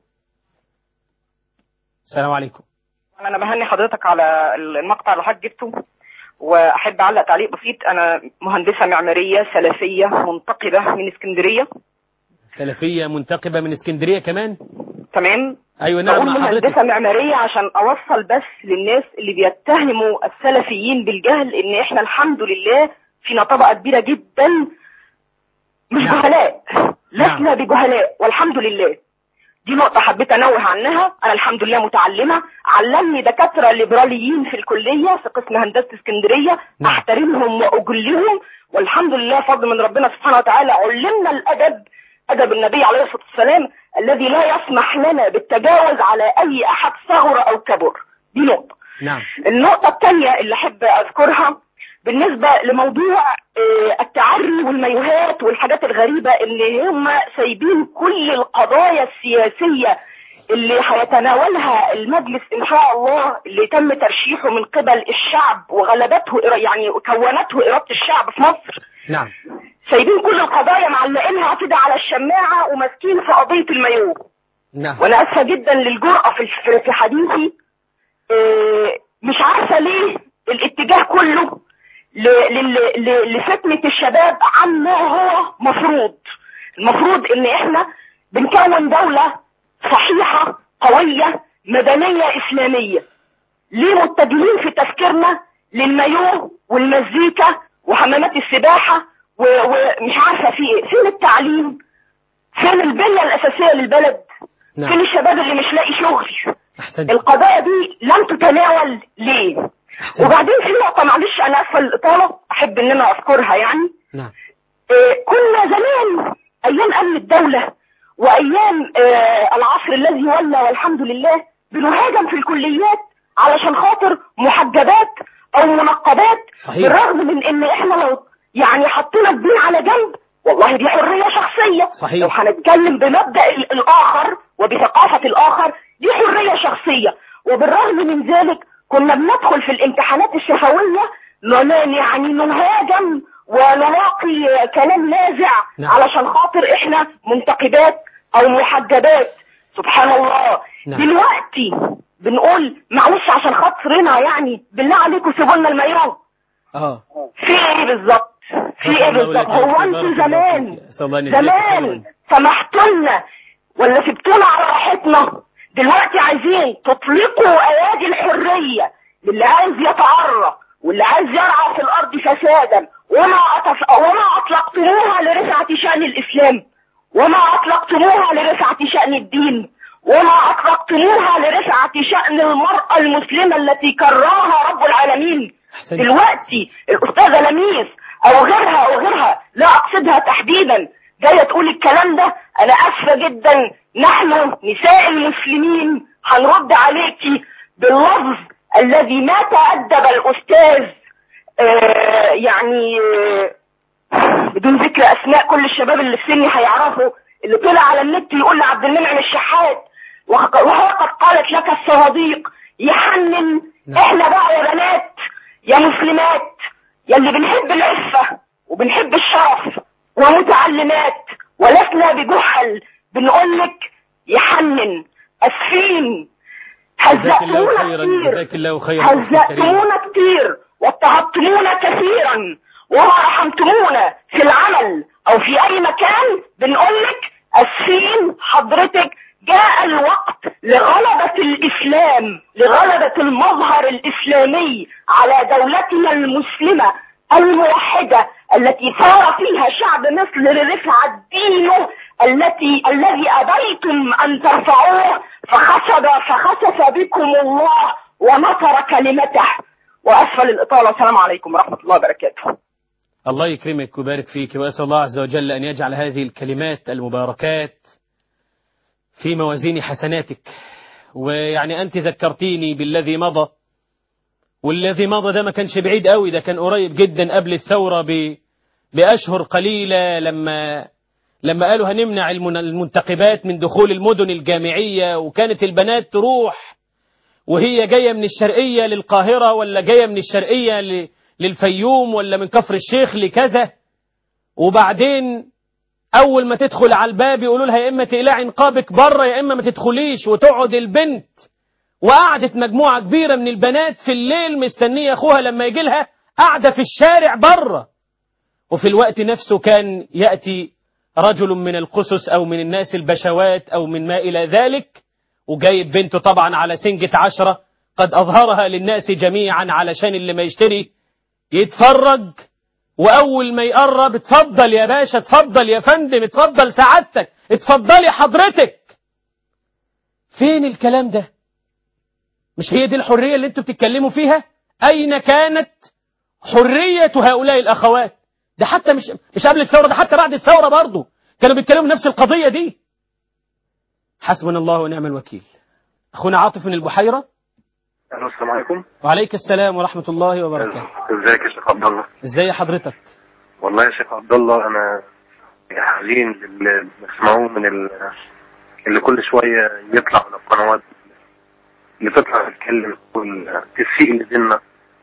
Speaker 1: السلام عليكم
Speaker 14: انا بهني حضرتك على المقطع اللي حضرتك جبته واحب اعلق تعليق بسيط انا مهندسه معماريه سلفيه منتقبه من اسكندريه
Speaker 1: سلفية منتقبة من اسكندرية كمان
Speaker 14: تمام
Speaker 1: أيوة نعم
Speaker 14: بقول
Speaker 1: مع حضرتك
Speaker 14: مهندسه معماريه عشان اوصل بس للناس اللي بيتهموا السلفيين بالجهل ان احنا الحمد لله فينا طبقه كبيره جدا مش
Speaker 1: نعم.
Speaker 14: جهلاء لسنا بجهلاء والحمد لله دي نقطة حبيت أنوه عنها أنا الحمد لله متعلمة علمني دكاترة ليبراليين في الكلية في قسم هندسة اسكندرية أحترمهم وأجلهم والحمد لله فضل من ربنا سبحانه وتعالى علمنا الأدب أدب النبي عليه الصلاة والسلام الذي لا يسمح لنا بالتجاوز على أي أحد صغر أو كبر دي نقطة
Speaker 1: نعم
Speaker 14: النقطة الثانية اللي أحب أذكرها بالنسبة لموضوع آه، التعري والميوهات والحاجات الغريبة اللي هم سايبين كل القضايا السياسية اللي هيتناولها المجلس إن شاء الله اللي تم ترشيحه من قبل الشعب وغلبته إرا- يعني كونته إرادة الشعب في مصر
Speaker 1: نعم
Speaker 14: سايبين كل القضايا معلقينها كده على الشماعة وماسكين في قضية المايوه
Speaker 1: نعم
Speaker 14: وانا اسفه جدا للجرأة في في- في حديثي إيه، مش عارفه ليه الاتجاه كله ل- لل- ل- لفتنة الشباب عما هو مفروض المفروض ان احنا بنكون دولة صحيحة قوية مدنية اسلامية ليه متجهين في تفكيرنا للمايوه والمزيكا وحمامات السباحة و- ومش عارفة في ايه فين التعليم فين البنية الاساسية للبلد
Speaker 1: نعم.
Speaker 14: فين الشباب اللي مش لاقي شغل
Speaker 1: أحسنت
Speaker 14: القضايا دي لم تتناول ليه وبعدين في نقطة معلش أنا آسفة الإطالة أحب إن أنا أذكرها يعني
Speaker 1: نعم
Speaker 14: إيه، كنا زمان أيام أمن الدولة وأيام آه، العصر الذي ولى والحمد لله بنهاجم في الكليات علشان خاطر محجبات أو منقبات
Speaker 1: صحيح.
Speaker 14: بالرغم من إن إحنا لو يعني حطينا الدين على جنب والله دي حرية شخصية
Speaker 1: صحيح.
Speaker 14: لو هنتكلم بمبدأ ال- الآخر وبثقافة الآخر دي حرية شخصية وبالرغم من ذلك كنا بندخل في الامتحانات الشفوية ن- يعني نهاجم ونلاقي كلام نازع
Speaker 1: نعم.
Speaker 14: علشان خاطر احنا منتقبات او محجبات سبحان الله
Speaker 1: نعم.
Speaker 14: دلوقتي بنقول معلش عشان خاطرنا يعني بالله عليكم سيبوا لنا المايوه
Speaker 1: اه
Speaker 14: في ايه بالظبط في ايه
Speaker 1: الله
Speaker 14: بالظبط
Speaker 1: ولك
Speaker 14: هو
Speaker 1: الحمد.
Speaker 14: انتوا
Speaker 1: بارك الله
Speaker 14: زمان
Speaker 1: فيك. أسأل الله أن يجزاك
Speaker 14: زمان
Speaker 1: خيراً.
Speaker 14: سمحتوا لنا ولا سبتونا على راحتنا دلوقتي عايزين تطلقوا ايادي الحريه للي عايز يتعرى واللي عايز يرعى في الارض فسادا وما أطف... وما اطلقتموها لرفعه شان الاسلام وما اطلقتموها لرفعه شان الدين وما اطلقتموها لرفعه شان المراه المسلمه التي كرمها رب العالمين
Speaker 1: أحسنت.
Speaker 14: دلوقتي الاستاذه لميس او غيرها او غيرها لا اقصدها تحديدا جايه تقول الكلام ده انا اسفه جدا نحن نساء المسلمين هنرد عليكي باللفظ الذي ما تأدب الاستاذ آه يعني آه بدون ذكر اسماء كل الشباب اللي في سني هيعرفوا اللي طلع على النت يقول لعبد المنعم الشحات وق- وهو قد قالت لك الصناديق يحنن احنا بقى يا بنات يا مسلمات يا اللي بنحب العفة وبنحب الشرف ومتعلمات ولسنا بجحل بنقول لك يحنن اسفين
Speaker 1: جزاك الله
Speaker 14: هزأتونا
Speaker 1: خيرا
Speaker 14: كتير
Speaker 1: جزاك الله خيرا أخي الكريم.
Speaker 14: هزأتمونا كتير واضطهدتمونا كثيرا وما رحمتمونا في العمل او في اي مكان بنقول لك اسفين حضرتك جاء الوقت لغلبة الاسلام لغلبة المظهر الاسلامي على دولتنا المسلمة الموحدة التي صار فيها شعب مصر لرفعة دينه التي الذي أبيتم أن ترفعوه فخسف فخسف بكم الله ونصر كلمته وأسفل الإطالة السلام عليكم ورحمة الله وبركاته
Speaker 1: الله يكرمك ويبارك فيك وأسأل الله عز وجل أن يجعل هذه الكلمات المباركات في موازين حسناتك ويعني أنت ذكرتيني بالذي مضى والذي مضى ده ما كانش بعيد قوي ده كان قريب جدا قبل الثورة ب... بأشهر قليلة لما لما قالوا هنمنع المن- المنتقبات من دخول المدن الجامعية وكانت البنات تروح وهي جاية من الشرقية للقاهرة ولا جاية من الشرقية ل- للفيوم ولا من كفر الشيخ لكذا وبعدين أول ما تدخل على الباب يقولوا لها يا إما تقلعي نقابك بره يا إما ما تدخليش وتقعد البنت وقعدت مجموعة كبيرة من البنات في الليل مستنية أخوها لما يجي لها قاعدة في الشارع بره وفي الوقت نفسه كان يأتي رجل من القسس أو من الناس البشوات أو من ما إلى ذلك وجايب بنته طبعا على سنجة عشرة قد أظهرها للناس جميعا علشان اللي ما يشتري يتفرج وأول ما يقرب اتفضل يا باشا اتفضل يا فندم اتفضل سعادتك اتفضلي حضرتك فين الكلام ده مش هي دي الحرية اللي انتوا بتتكلموا فيها أين كانت حرية هؤلاء الأخوات ده حتى مش مش قبل الثورة ده حتى بعد الثورة برضه كانوا بيتكلموا نفس القضية دي حسبنا الله ونعم الوكيل أخونا عاطف من البحيرة
Speaker 15: الو السلام عليكم
Speaker 1: وعليك السلام ورحمة الله وبركاته
Speaker 15: ازيك يا شيخ عبد الله
Speaker 1: ازاي حضرتك
Speaker 15: والله يا شيخ عبد الله انا حزين اللي بسمعوه من ال... اللي كل شويه يطلع على القنوات اللي تطلع تتكلم تقول تسيء لديننا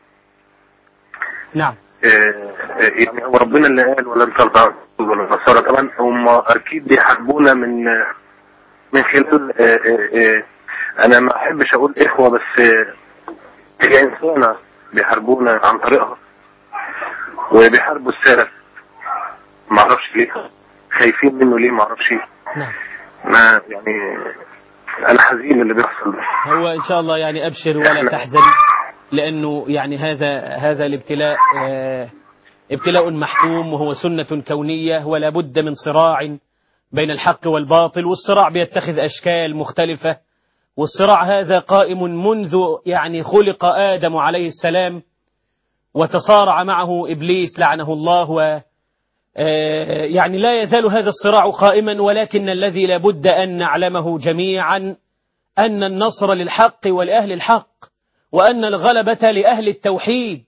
Speaker 1: نعم
Speaker 15: آه، آه، يعني هو ربنا اللي قال ولن ترضى عنكم ولا النصارى طبعا هم اكيد بيحاربونا من آه، من خلال آه، آه، آه، انا ما احبش اقول اخوه بس آه، هي انسانه بيحاربونا عن طريقها وبيحاربوا السلف ما اعرفش ليه خايفين منه ليه ما اعرفش
Speaker 1: نعم
Speaker 15: ما يعني انا حزين اللي بيحصل ده
Speaker 1: هو إن شاء الله يعني أبشر ولا تحزن لأنه يعني هذا هذا الابتلاء آه، ابتلاء محتوم وهو سنة كونية ولا بد من صراع بين الحق والباطل والصراع بيتخذ أشكال مختلفة والصراع هذا قائم منذ يعني خلق آدم عليه السلام وتصارع معه إبليس لعنه الله و آه، يعني لا يزال هذا الصراع قائما ولكن الذي لابد أن نعلمه جميعا أن النصر للحق ولأهل الحق وأن الغلبة لأهل التوحيد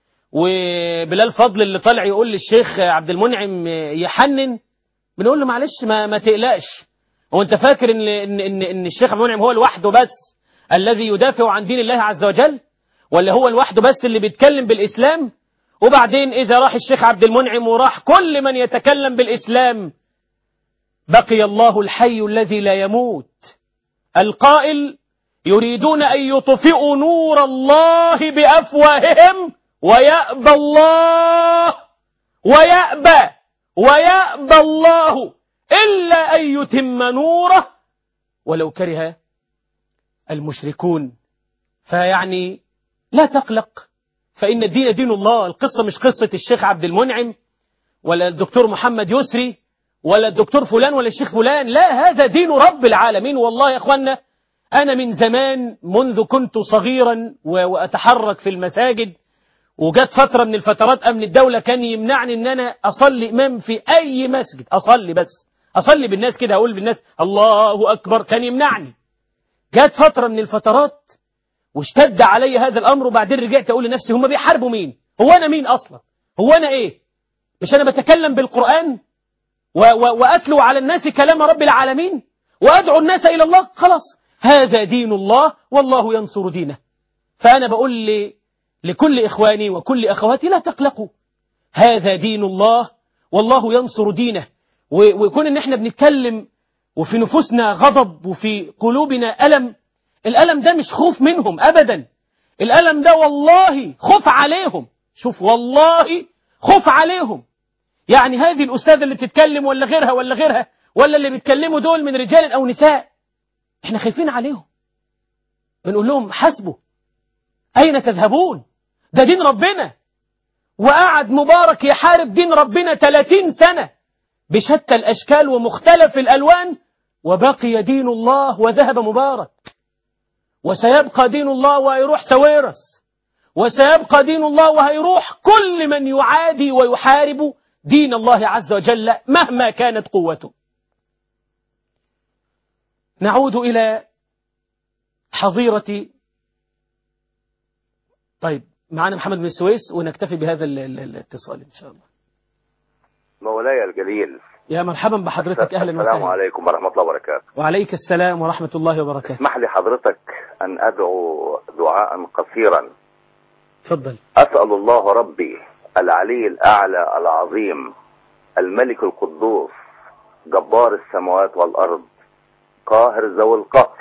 Speaker 1: وبلال فضل اللي طالع يقول للشيخ عبد المنعم يحنن بنقول له معلش ما, ما تقلقش هو انت فاكر ان, إن, إن, إن الشيخ عبد المنعم هو لوحده بس الذي يدافع عن دين الله عز وجل ولا هو لوحده بس اللي بيتكلم بالإسلام وبعدين إذا راح الشيخ عبد المنعم وراح كل من يتكلم بالإسلام بقي الله الحي الذي لا يموت القائل يريدون أن يطفئوا نور الله بأفواههم ويأبى الله ويأبى ويأبى الله إلا أن يتم نوره ولو كره المشركون فيعني لا تقلق فإن الدين دين الله القصة مش قصة الشيخ عبد المنعم ولا الدكتور محمد يسري ولا الدكتور فلان ولا الشيخ فلان لا هذا دين رب العالمين والله يا أخوانا أنا من زمان منذ كنت صغيرا وأتحرك في المساجد وجت فترة من الفترات أمن الدولة كان يمنعني أن أنا أصلي إمام في أي مسجد أصلي بس أصلي بالناس كده أقول بالناس الله أكبر كان يمنعني جت فترة من الفترات واشتد علي هذا الأمر وبعدين رجعت أقول لنفسي هم بيحاربوا مين هو أنا مين أصلا هو أنا إيه مش أنا بتكلم بالقرآن و و وأتلو على الناس كلام رب العالمين وأدعو الناس إلى الله خلاص هذا دين الله والله ينصر دينه فأنا بقول لي لكل إخواني وكل أخواتي لا تقلقوا هذا دين الله والله ينصر دينه ويكون إن إحنا بنتكلم وفي نفوسنا غضب وفي قلوبنا ألم الألم ده مش خوف منهم أبدا الألم ده والله خوف عليهم شوف والله خوف عليهم يعني هذه الأستاذة اللي بتتكلم ولا غيرها ولا غيرها ولا اللي بيتكلموا دول من رجال أو نساء احنا خايفين عليهم بنقول لهم حسبوا أين تذهبون ده دين ربنا وقعد مبارك يحارب دين ربنا 30 سنة بشتى الأشكال ومختلف الألوان وبقي دين الله وذهب مبارك وسيبقى دين الله وهيروح سويرس وسيبقى دين الله وهيروح كل من يعادي ويحارب دين الله عز وجل مهما كانت قوته نعود إلى حظيرة طيب معنا محمد بن السويس ونكتفي بهذا ال- ال- الاتصال إن شاء الله
Speaker 11: مولاي الجليل
Speaker 1: يا مرحبا بحضرتك أهلا
Speaker 11: السلام
Speaker 1: وسهلا
Speaker 11: عليكم ورحمة الله وبركاته
Speaker 1: وعليك السلام ورحمة الله وبركاته
Speaker 11: اسمح لي حضرتك أن أدعو دعاء قصيرا
Speaker 1: تفضل
Speaker 11: أسأل الله ربي العلي الأعلى العظيم الملك القدوس جبار السماوات والأرض قاهر ذوي القهر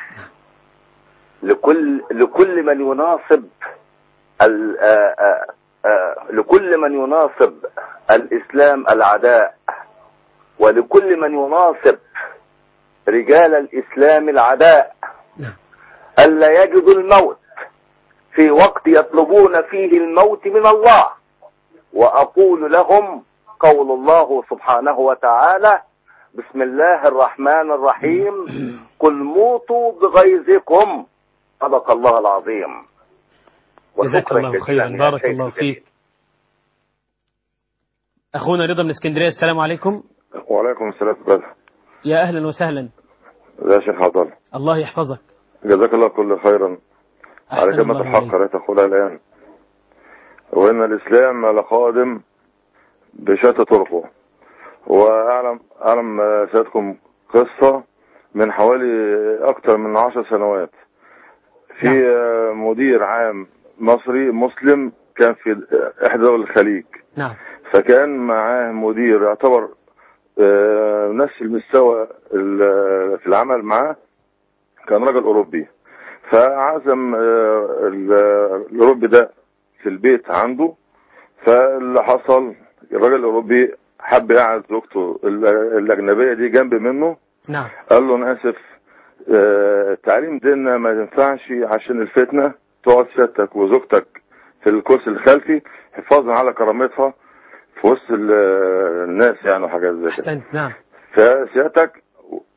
Speaker 11: لكل لكل من يناصب ال- آه، آه، آه، لكل من يناصب الإسلام العداء ولكل من يناصب رجال الإسلام العداء ألا يجدوا الموت في وقت يطلبون فيه الموت من الله وأقول لهم قول الله سبحانه وتعالى بسم الله الرحمن الرحيم قل موتوا بغيظكم صدق الله العظيم
Speaker 1: جزاك
Speaker 11: وشكرا
Speaker 1: الله
Speaker 11: جزيلا
Speaker 1: خيرا
Speaker 11: يا
Speaker 1: بارك
Speaker 11: شيخ
Speaker 1: الله
Speaker 11: الجليل.
Speaker 1: فيك أخونا رضا من اسكندرية السلام عليكم
Speaker 16: وعليكم السلام ورحمة
Speaker 1: يا أهلا وسهلا
Speaker 16: الله يا شيخ عطل
Speaker 1: الله يحفظك
Speaker 16: جزاك الله كل خيرا على
Speaker 1: أحسن
Speaker 16: كلمة
Speaker 1: الله
Speaker 16: الحق لا تقولها الآن وإن الإسلام لقادم بشتى طرقه وأعلم أعلم سيادكم قصة من حوالي أكثر من عشر سنوات في مدير عام مصري مسلم كان في إحدى دول الخليج
Speaker 1: نعم
Speaker 16: فكان معاه مدير يعتبر آه، نفس المستوى ال- في العمل معاه كان راجل أوروبي فعزم آه، ال- الأوروبي ده في البيت عنده فاللي حصل الراجل الأوروبي حب يقعد زوجته ال- الأجنبية دي جنب منه
Speaker 1: نعم
Speaker 16: قال له أنا آسف آه، تعليم ديننا ما ينفعش عشان الفتنة تقعد سيادتك وزوجتك في الكرسي الخلفي حفاظا على كرامتها في وسط ال- الناس يعني وحاجات زي كده
Speaker 1: أحسنت نعم
Speaker 16: فسيادتك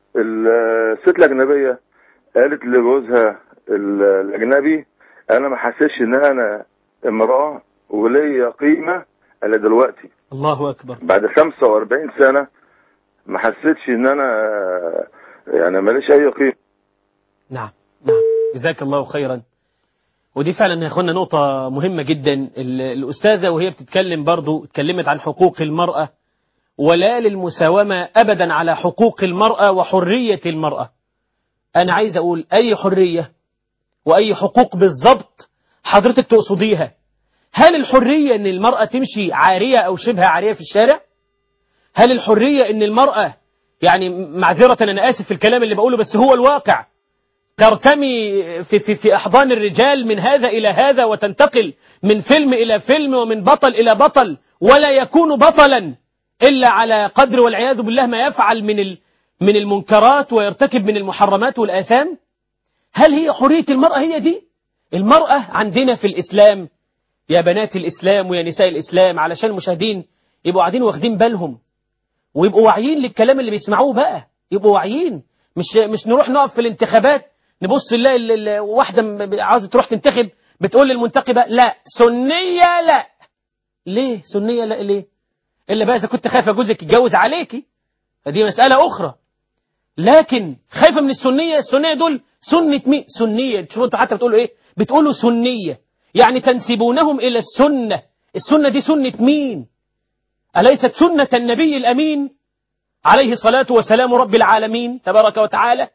Speaker 16: الست الأجنبية قالت لجوزها ال- الأجنبي أنا ما حسيتش إن أنا امرأة وليا قيمة إلا دلوقتي
Speaker 1: الله أكبر
Speaker 16: بعد 45 سنة ما حسيتش إن أنا يعني ماليش أي قيمة
Speaker 1: نعم نعم جزاك الله خيرا ودي فعلا يا اخوانا نقطة مهمة جدا ال- الأستاذة وهي بتتكلم برضو اتكلمت عن حقوق المرأة ولا للمساومة أبدا على حقوق المرأة وحرية المرأة أنا عايز أقول أي حرية وأي حقوق بالضبط حضرتك تقصديها هل الحرية أن المرأة تمشي عارية أو شبه عارية في الشارع هل الحرية أن المرأة يعني معذرة أنا آسف في الكلام اللي بقوله بس هو الواقع ترتمي في, في, في أحضان الرجال من هذا إلى هذا وتنتقل من فيلم إلى فيلم ومن بطل إلى بطل ولا يكون بطلا إلا على قدر والعياذ بالله ما يفعل من ال من المنكرات ويرتكب من المحرمات والآثام هل هي حرية المرأة هي دي المرأة عندنا في الإسلام يا بنات الإسلام ويا نساء الإسلام علشان المشاهدين يبقوا قاعدين واخدين بالهم ويبقوا واعيين للكلام اللي بيسمعوه بقى يبقوا واعيين مش مش نروح نقف في الانتخابات نبص نلاقي ال- ال- واحدة م- عاوزة تروح تنتخب بتقول للمنتخبة لا سنية لا ليه سنية لا ليه إلا بقى إذا كنت خايفة جوزك يتجوز عليكي فدي مسألة أخرى لكن خايفة من السنية السنية دول سنة مين سنية تشوفوا انتوا حتى بتقولوا ايه بتقولوا سنية يعني تنسبونهم إلى السنة السنة دي سنة مين أليست سنة النبي الأمين عليه الصلاة والسلام رب العالمين تبارك وتعالى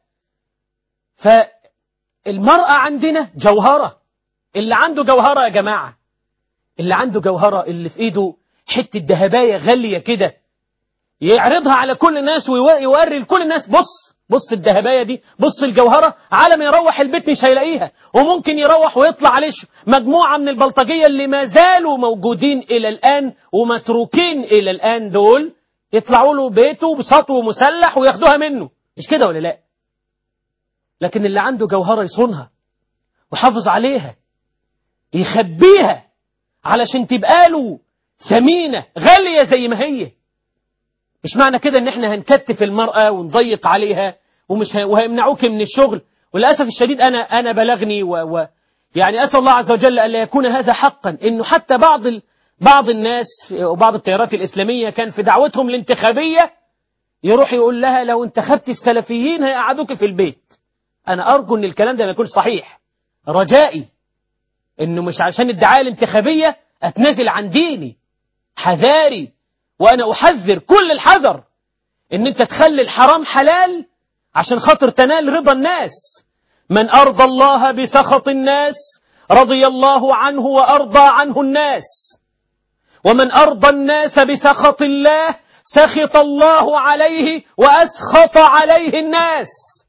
Speaker 1: فالمرأة عندنا جوهرة اللي عنده جوهرة يا جماعة اللي عنده جوهرة اللي في ايده حتة ذهباية غالية كده يعرضها على كل الناس ويوري لكل الناس بص بص الذهباية دي بص الجوهرة على ما يروح البيت مش هيلاقيها وممكن يروح ويطلع عليه مجموعة من البلطجية اللي ما زالوا موجودين إلى الآن ومتروكين إلى الآن دول يطلعوا له بيته بسطو مسلح وياخدوها منه مش كده ولا لا لكن اللي عنده جوهرة يصونها وحافظ عليها يخبيها علشان تبقى له ثمينة غالية زي ما هي مش معنى كده ان احنا هنكتف المرأة ونضيق عليها ومش ه... وهيمنعوك من الشغل وللأسف الشديد أنا أنا بلغني و... و... يعني أسأل الله عز وجل ألا يكون هذا حقا إنه حتى بعض ال... بعض الناس وبعض التيارات الإسلامية كان في دعوتهم الانتخابية يروح يقول لها لو انتخبت السلفيين هيقعدوك في البيت أنا أرجو إن الكلام ده ما يكونش صحيح رجائي إنه مش عشان الدعاية الانتخابية أتنازل عن ديني حذاري وأنا أحذر كل الحذر ان انت تخلي الحرام حلال عشان خاطر تنال رضا الناس من أرضى الله بسخط الناس رضي الله عنه وأرضى عنه الناس ومن أرضى الناس بسخط الله سخط الله عليه وأسخط عليه الناس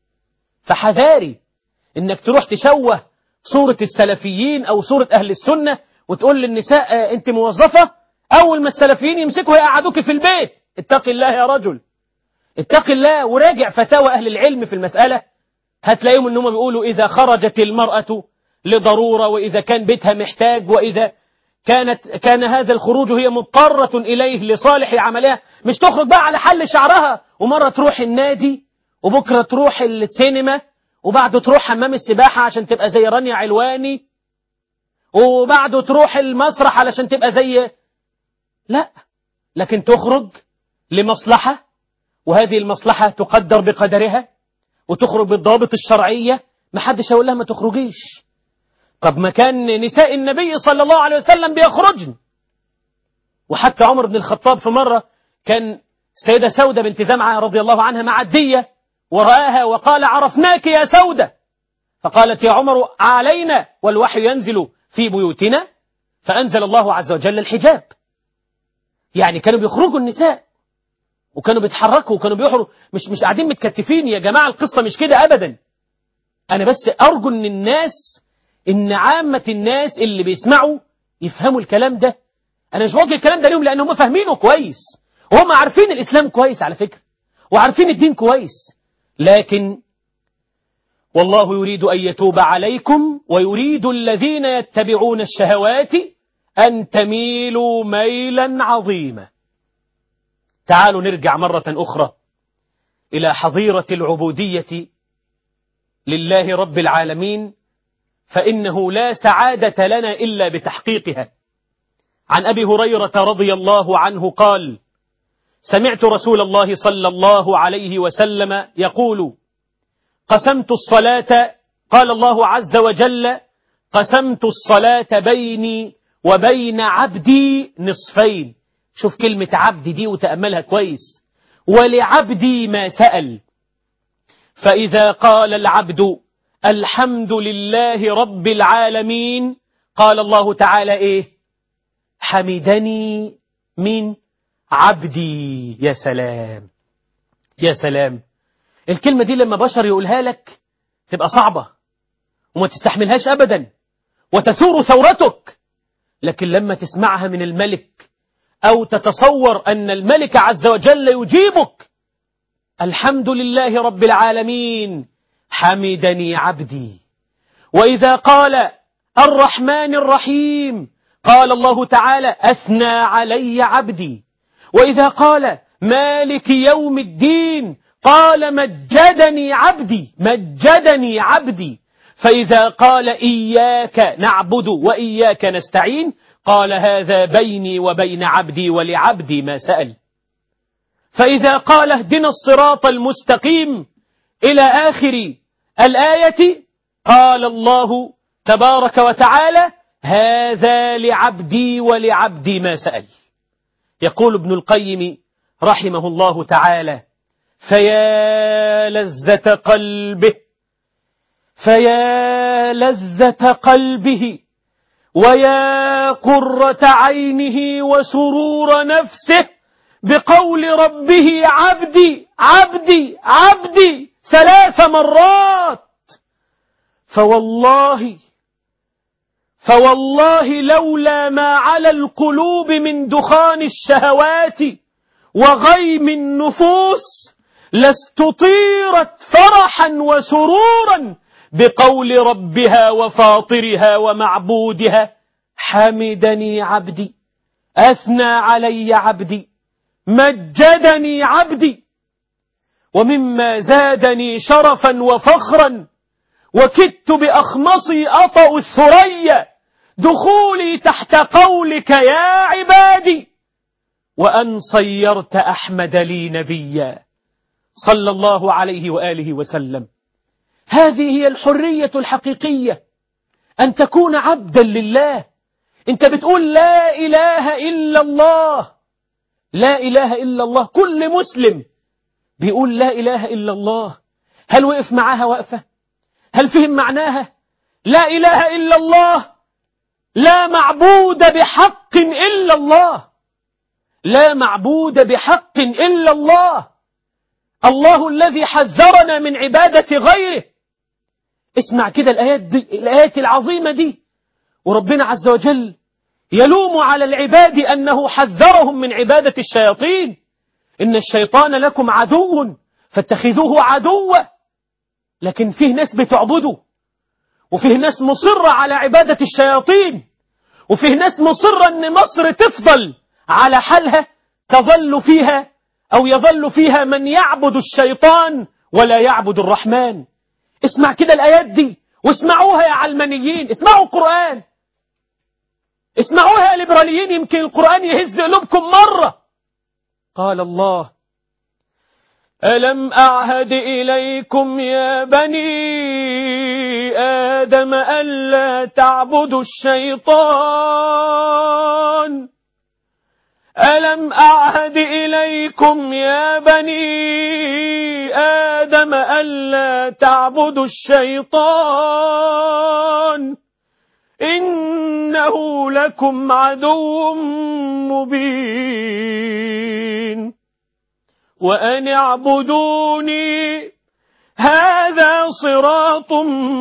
Speaker 1: فحذاري انك تروح تشوه صورة السلفيين او صورة اهل السنة وتقول للنساء آه، انت موظفة اول ما السلفيين يمسكوا يقعدوك في البيت اتق الله يا رجل اتق الله وراجع فتاوى اهل العلم في المسألة هتلاقيهم انهم بيقولوا اذا خرجت المرأة لضرورة واذا كان بيتها محتاج واذا كانت كان هذا الخروج هي مضطرة إليه لصالح عملها مش تخرج بقى على حل شعرها ومرة تروح النادي وبكرة تروح السينما وبعده تروح حمام السباحة عشان تبقى زي رانيا علواني وبعده تروح المسرح علشان تبقى زي لا لكن تخرج لمصلحة وهذه المصلحة تقدر بقدرها وتخرج بالضوابط الشرعية ما حدش هيقول لها ما تخرجيش طب ما كان نساء النبي صلى الله عليه وسلم بيخرجن وحتى عمر بن الخطاب في مرة كان سيدة سودة بنت زمعة رضي الله عنها معدية ورآها وقال عرفناك يا سودة فقالت يا عمر علينا والوحي ينزل في بيوتنا فأنزل الله عز وجل الحجاب يعني كانوا بيخرجوا النساء وكانوا بيتحركوا وكانوا بيحروا مش مش قاعدين متكتفين يا جماعة القصة مش كده أبدا أنا بس أرجو إن الناس إن عامة الناس اللي بيسمعوا يفهموا الكلام ده أنا مش بوجه الكلام ده ليهم لأن هم فاهمينه كويس وهم عارفين الإسلام كويس على فكرة وعارفين الدين كويس لكن والله يريد أن يتوب عليكم ويريد الذين يتبعون الشهوات أن تميلوا ميلا عظيما تعالوا نرجع مرة أخرى إلى حظيرة العبودية لله رب العالمين فإنه لا سعادة لنا إلا بتحقيقها عن أبي هريرة رضي الله عنه قال سمعت رسول الله صلى الله عليه وسلم يقول قسمت الصلاة قال الله عز وجل قسمت الصلاة بيني وبين عبدي نصفين شوف كلمة عبدي دي وتأملها كويس ولعبدي ما سأل فإذا قال العبد الحمد لله رب العالمين قال الله تعالى إيه حمدني من عبدي يا سلام يا سلام الكلمة دي لما بشر يقولها لك تبقى صعبة وما تستحملهاش أبدا وتثور ثورتك لكن لما تسمعها من الملك أو تتصور أن الملك عز وجل يجيبك الحمد لله رب العالمين حمدني عبدي وإذا قال الرحمن الرحيم قال الله تعالى أثنى علي عبدي وإذا قال مالك يوم الدين قال مجدني عبدي مجدني عبدي فإذا قال إياك نعبد وإياك نستعين قال هذا بيني وبين عبدي ولعبدي ما سأل فإذا قال اهدنا الصراط المستقيم إلى آخر الآية قال الله تبارك وتعالى هذا لعبدي ولعبدي ما سأل يقول ابن القيم رحمه الله تعالى فيا لذة قلبه فيا لذة قلبه ويا قرة عينه وسرور نفسه بقول ربه عبدي عبدي عبدي ثلاث مرات فوالله فوالله لولا ما على القلوب من دخان الشهوات وغيم النفوس لاستطيرت فرحا وسرورا بقول ربها وفاطرها ومعبودها حمدني عبدي أثنى علي عبدي مجدني عبدي ومما زادني شرفا وفخرا وكدت بأخمصي أطأ الثريا دخولي تحت قولك يا عبادي وأن صيرت أحمد لي نبيا صلى الله عليه وآله وسلم هذه هي الحرية الحقيقية أن تكون عبدا لله أنت بتقول لا إله إلا الله لا إله إلا الله كل مسلم بيقول لا إله إلا الله هل وقف معاها وقفة هل فهم معناها لا إله إلا الله لا معبود بحق إلا الله لا معبود بحق إلا الله الله الذي حذرنا من عبادة غيره اسمع كده الآيات, دي الآيات العظيمة دي وربنا عز وجل يلوم على العباد أنه حذرهم من عبادة الشياطين إن الشيطان لكم عدو فاتخذوه عدوا لكن فيه ناس بتعبده وفيه ناس مصرة على عبادة الشياطين وفيه ناس مصرة أن مصر تفضل على حالها تظل فيها أو يظل فيها من يعبد الشيطان ولا يعبد الرحمن اسمع كده الآيات دي واسمعوها يا علمانيين اسمعوا القرآن اسمعوها يا ليبراليين يمكن القرآن يهز قلوبكم مرة قال الله ألم أعهد إليكم يا بني آدم ألا تعبدوا الشيطان ألم أعهد إليكم يا بني آدم ألا تعبدوا الشيطان إنه لكم عدو مبين وأن اعبدوني هذا صراط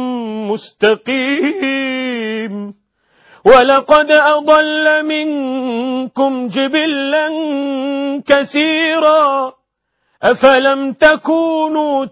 Speaker 1: مستقيم ولقد أضل منكم جبلا كثيرا أفلم تكونوا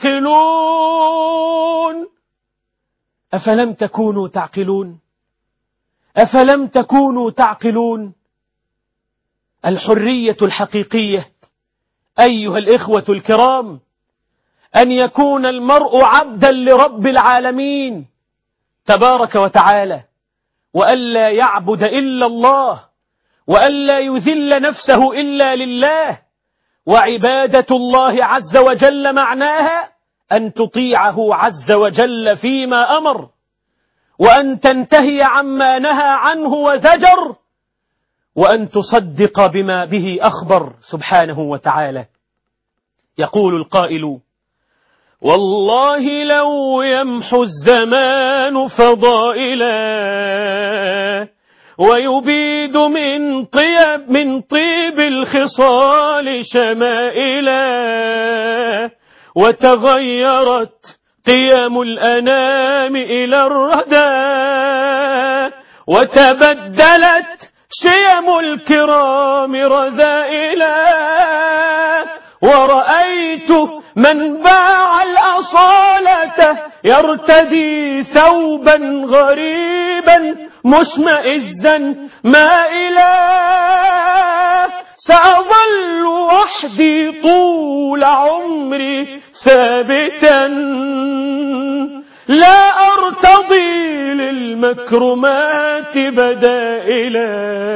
Speaker 1: تعقلون أفلم تكونوا تعقلون أفلم تكونوا تعقلون الحرية الحقيقية أيها الإخوة الكرام أن يكون المرء عبدا لرب العالمين تبارك وتعالى وألا يعبد إلا الله وألا يذل نفسه إلا لله وعبادة الله عز وجل معناها أن تطيعه عز وجل فيما أمر وأن تنتهي عما نهى عنه وزجر وأن تصدق بما به أخبر سبحانه وتعالى يقول القائل والله لو يمحو الزمان فضائلا ويبيد من طيب من طيب الخصال شمائلا وتغيرت قيم الأنام إلى الردى وتبدلت شيم الكرام رذائلا ورأيت من باع الأصالة يرتدي ثوبا غريبا مشمئزا مائلا سأظل وحدي طول عمري ثابتا لا أرتضي للمكرمات بدائلا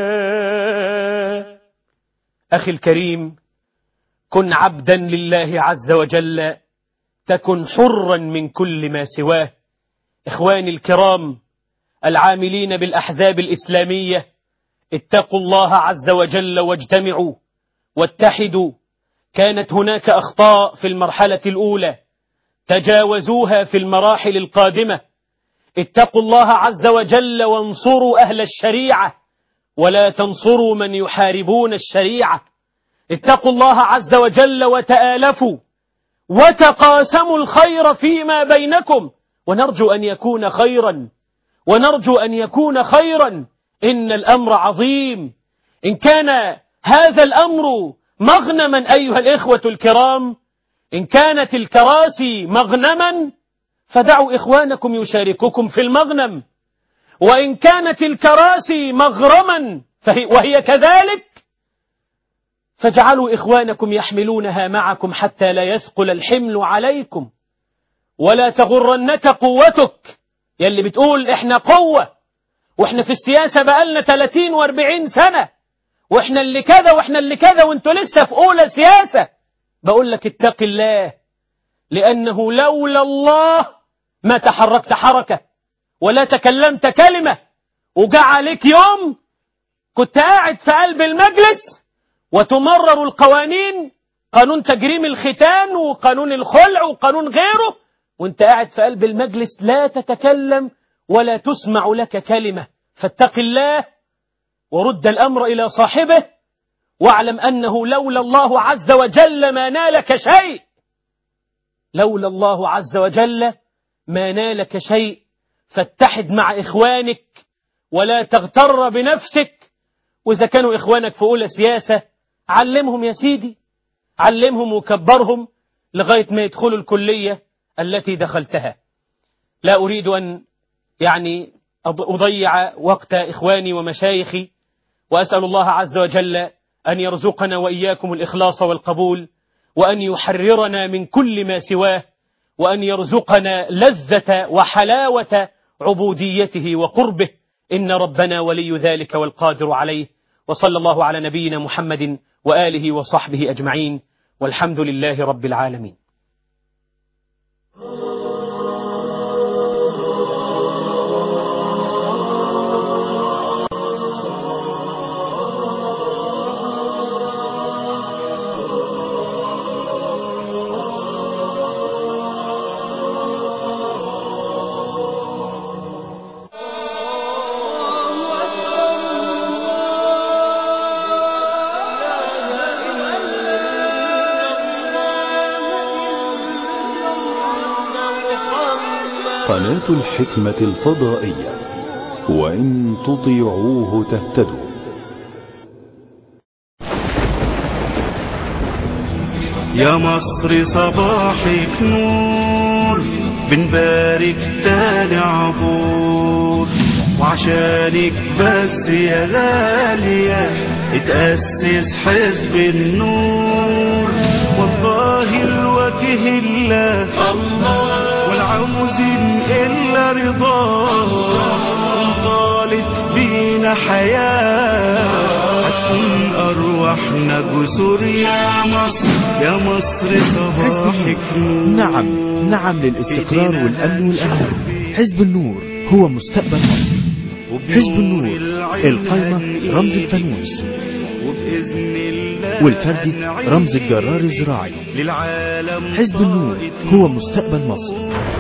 Speaker 1: أخي الكريم كن عبدا لله عز وجل تكن حرا من كل ما سواه إخواني الكرام العاملين بالأحزاب الإسلامية اتقوا الله عز وجل واجتمعوا واتحدوا كانت هناك أخطاء في المرحلة الأولى تجاوزوها في المراحل القادمة اتقوا الله عز وجل وانصروا أهل الشريعة ولا تنصروا من يحاربون الشريعة اتقوا الله عز وجل وتآلفوا وتقاسموا الخير فيما بينكم ونرجو أن يكون خيرا ونرجو أن يكون خيرا إن الأمر عظيم إن كان هذا الأمر مغنما أيها الإخوة الكرام إن كانت الكراسي مغنما فدعوا إخوانكم يشارككم في المغنم وإن كانت الكراسي مغرما فهي وهي كذلك فاجعلوا إخوانكم يحملونها معكم حتى لا يثقل الحمل عليكم ولا تغرنك قوتك يلي بتقول احنا قوة واحنا في السياسة بقالنا 30 و40 سنة واحنا اللي كذا واحنا اللي كذا وانتوا لسه في أولى سياسة بقول لك اتق الله لأنه لولا الله ما تحركت حركة ولا تكلمت كلمة وجاء عليك يوم كنت قاعد في قلب المجلس وتمرر القوانين قانون تجريم الختان وقانون الخلع وقانون غيره وانت قاعد في قلب المجلس لا تتكلم ولا تسمع لك كلمة فاتق الله ورد الأمر إلى صاحبه واعلم أنه لولا الله عز وجل ما نالك شيء لولا الله عز وجل ما نالك شيء فاتحد مع إخوانك ولا تغتر بنفسك وإذا كانوا إخوانك في أولى سياسة علمهم يا سيدي علمهم وكبرهم لغاية ما يدخلوا الكلية التي دخلتها لا أريد أن يعني أضيع وقت إخواني ومشايخي وأسأل الله عز وجل أن يرزقنا وإياكم الإخلاص والقبول وأن يحررنا من كل ما سواه وأن يرزقنا لذة وحلاوة عبوديته وقربه إن ربنا ولي ذلك والقادر عليه وصلى الله على نبينا محمد وآله وصحبه أجمعين والحمد لله رب العالمين
Speaker 17: قناة الحكمة الفضائية وإن تطيعوه تهتدوا
Speaker 18: يا مصر صباحك نور بنبارك تاني عبور وعشانك بس يا غالية اتأسس حزب النور والله الوجه الله الله والعاوزين إلا رضاه وانطالت بينا حياة هتكون أرواحنا جسور يا مصر يا مصر صباحك نور
Speaker 19: نعم نعم للاستقرار والأمن والأمان حزب النور هو مستقبل مصر حزب النور القايمة رمز الفانوس والفردي رمز الجرار الزراعي حزب النور هو مستقبل مصر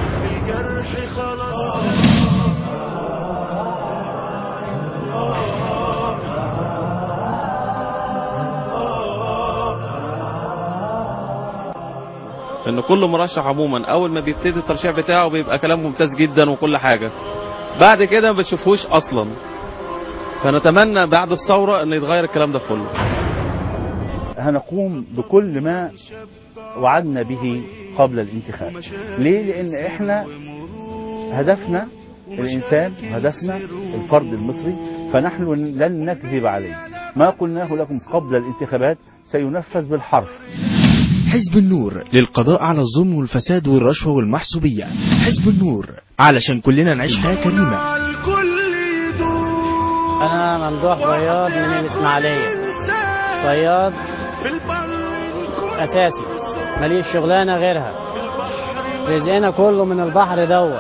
Speaker 20: ان كل مرشح عموما اول ما بيبتدي الترشيح بتاعه بيبقى كلام ممتاز جدا وكل حاجة بعد كده ما بتشوفوش اصلا فنتمنى بعد الثورة ان يتغير الكلام ده كله
Speaker 21: هنقوم بكل ما وعدنا به قبل الانتخاب ليه لان احنا هدفنا الانسان وهدفنا الفرد المصري فنحن لن نكذب عليه ما قلناه لكم قبل الانتخابات سينفذ بالحرف
Speaker 19: حزب النور للقضاء على الظلم والفساد والرشوة والمحسوبية حزب النور علشان كلنا نعيش حياة كريمة
Speaker 22: أنا ممدوح بياض من الإسماعيلية صياد أساسي ماليش شغلانة غيرها رزقنا كله من البحر دوت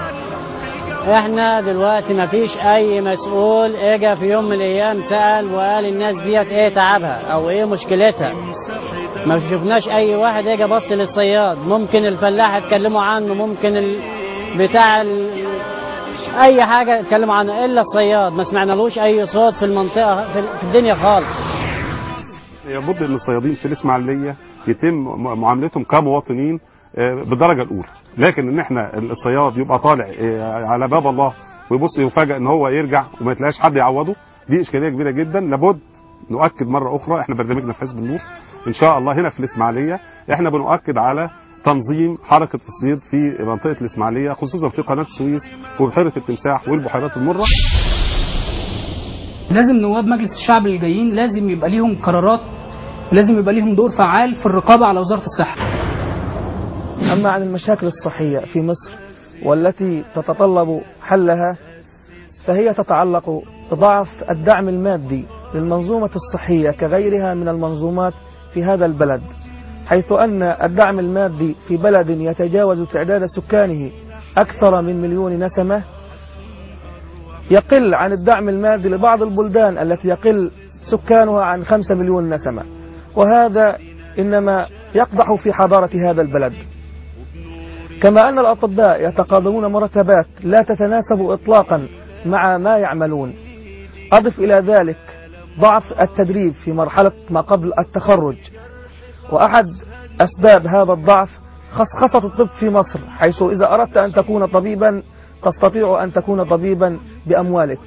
Speaker 22: احنا دلوقتي مفيش اي مسؤول اجى في يوم من الايام سأل وقال الناس ديت ايه تعبها او ايه مشكلتها ما شفناش اي واحد اجى بص للصياد ممكن الفلاح يتكلموا عنه ممكن ال... بتاع ال... اي حاجه يتكلموا عنه الا الصياد ما سمعنالوش اي صوت في المنطقه في, في الدنيا خالص
Speaker 23: يبد ان الصيادين في الاسماعيليه يتم معاملتهم كمواطنين بالدرجه الاولى لكن ان احنا الصياد يبقى طالع على باب الله ويبص يفاجئ ان هو يرجع وما يتلاقيش حد يعوضه دي اشكاليه كبيره جدا لابد نؤكد مره اخرى احنا برنامجنا في حزب النور ان شاء الله هنا في الاسماعيليه احنا بنؤكد على تنظيم حركه الصيد في منطقه الاسماعيليه خصوصا في قناه السويس وبحيره التمساح والبحيرات المره
Speaker 24: لازم نواب مجلس الشعب اللي جايين لازم يبقى ليهم قرارات ولازم يبقى ليهم دور فعال في الرقابه على وزاره الصحه
Speaker 25: أما عن المشاكل الصحية في مصر والتي تتطلب حلها فهي تتعلق بضعف الدعم المادي للمنظومة الصحية كغيرها من المنظومات في هذا البلد حيث أن الدعم المادي في بلد يتجاوز تعداد سكانه أكثر من مليون نسمة يقل عن الدعم المادي لبعض البلدان التي يقل سكانها عن خمسة مليون نسمة وهذا إنما يقدح في حضارة هذا البلد كما أن الأطباء يتقاضون مرتبات لا تتناسب إطلاقا مع ما يعملون أضف إلى ذلك ضعف التدريب في مرحلة ما قبل التخرج وأحد أسباب هذا الضعف خصخصة الطب في مصر حيث إذا أردت أن تكون طبيبا تستطيع أن تكون طبيبا بأموالك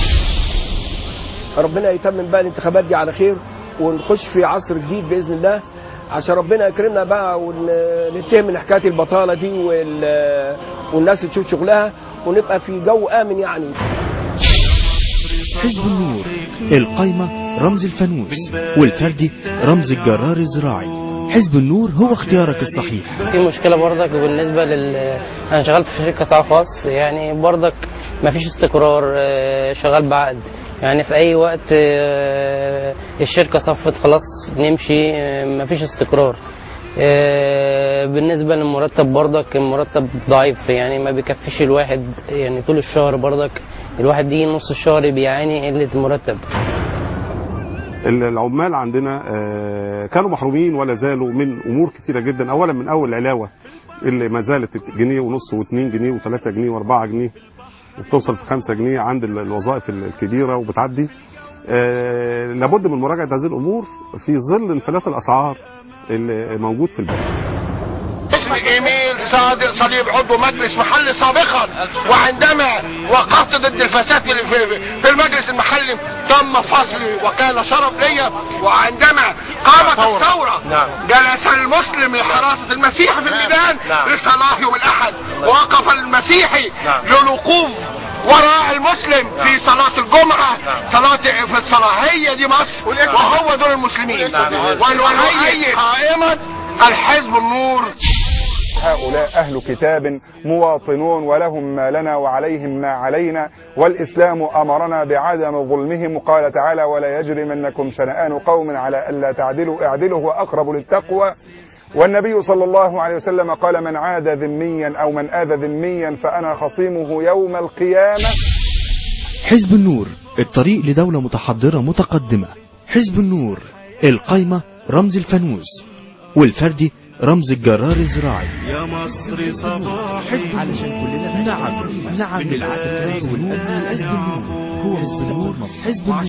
Speaker 2: ربنا يتمم بقى الانتخابات دي على خير ونخش في عصر جديد باذن الله عشان ربنا يكرمنا بقى وننتهي من حكايه البطاله دي وال- والناس تشوف شغلها ونبقى في جو امن يعني
Speaker 19: حزب النور القايمة رمز الفانوس والفردي رمز الجرار الزراعي حزب النور هو اختيارك الصحيح
Speaker 22: في مشكله برضك بالنسبه لل انا شغال في شركه قطاع خاص يعني برضك ما فيش استقرار آه، شغال بعقد يعني في اي وقت آه، الشركه صفت خلاص نمشي ما فيش استقرار آه، بالنسبه للمرتب برضك المرتب ضعيف يعني ما بيكفيش الواحد يعني طول الشهر برضك الواحد يجي نص الشهر بيعاني قله المرتب
Speaker 23: العمال عندنا آه، كانوا محرومين ولا زالوا من امور كتيره جدا اولا من اول العلاوه اللي ما زالت جنيه ونص و2 جنيه و3 جنيه و4 جنيه وبتوصل في 5 جنيه عند ال- الوظائف الكبيره وبتعدي آه، لابد من مراجعه هذه الامور في ظل انفلات الاسعار اللي موجود في البلد
Speaker 3: اسمي ايميل صادق صليب عضو مجلس محلي سابقا وعندما وقفت ضد الفساد اللي في, في المجلس المحلي تم فصلي وكان شرف ليا وعندما قامت الثورة جلس المسلم لحراسة المسيحي في الميدان لصلاة يوم الأحد وقف المسيحي للوقوف وراء المسلم في صلاة الجمعة صلاة في الصلاة هي دي مصر وهو دول المسلمين ونؤيد قائمة الحزب النور
Speaker 4: هؤلاء أهل كتاب مواطنون ولهم ما لنا وعليهم ما علينا والإسلام أمرنا بعدم ظلمهم قال تعالى ولا يجرمنكم شنآن قوم على ألا تعدلوا اعدلوا هو أقرب للتقوى والنبي صلى الله عليه وسلم قال من عاد ذميا أو من آذى ذميا فأنا خصيمه يوم القيامة
Speaker 19: حزب النور الطريق لدولة متحضرة متقدمة حزب النور القايمة رمز الفانوس والفردي رمز الجرار الزراعي
Speaker 18: يا مصر صباح
Speaker 19: حزب علشان كلنا نعم نعم للعدل والأمن والأمن هو حزب النور حزب النور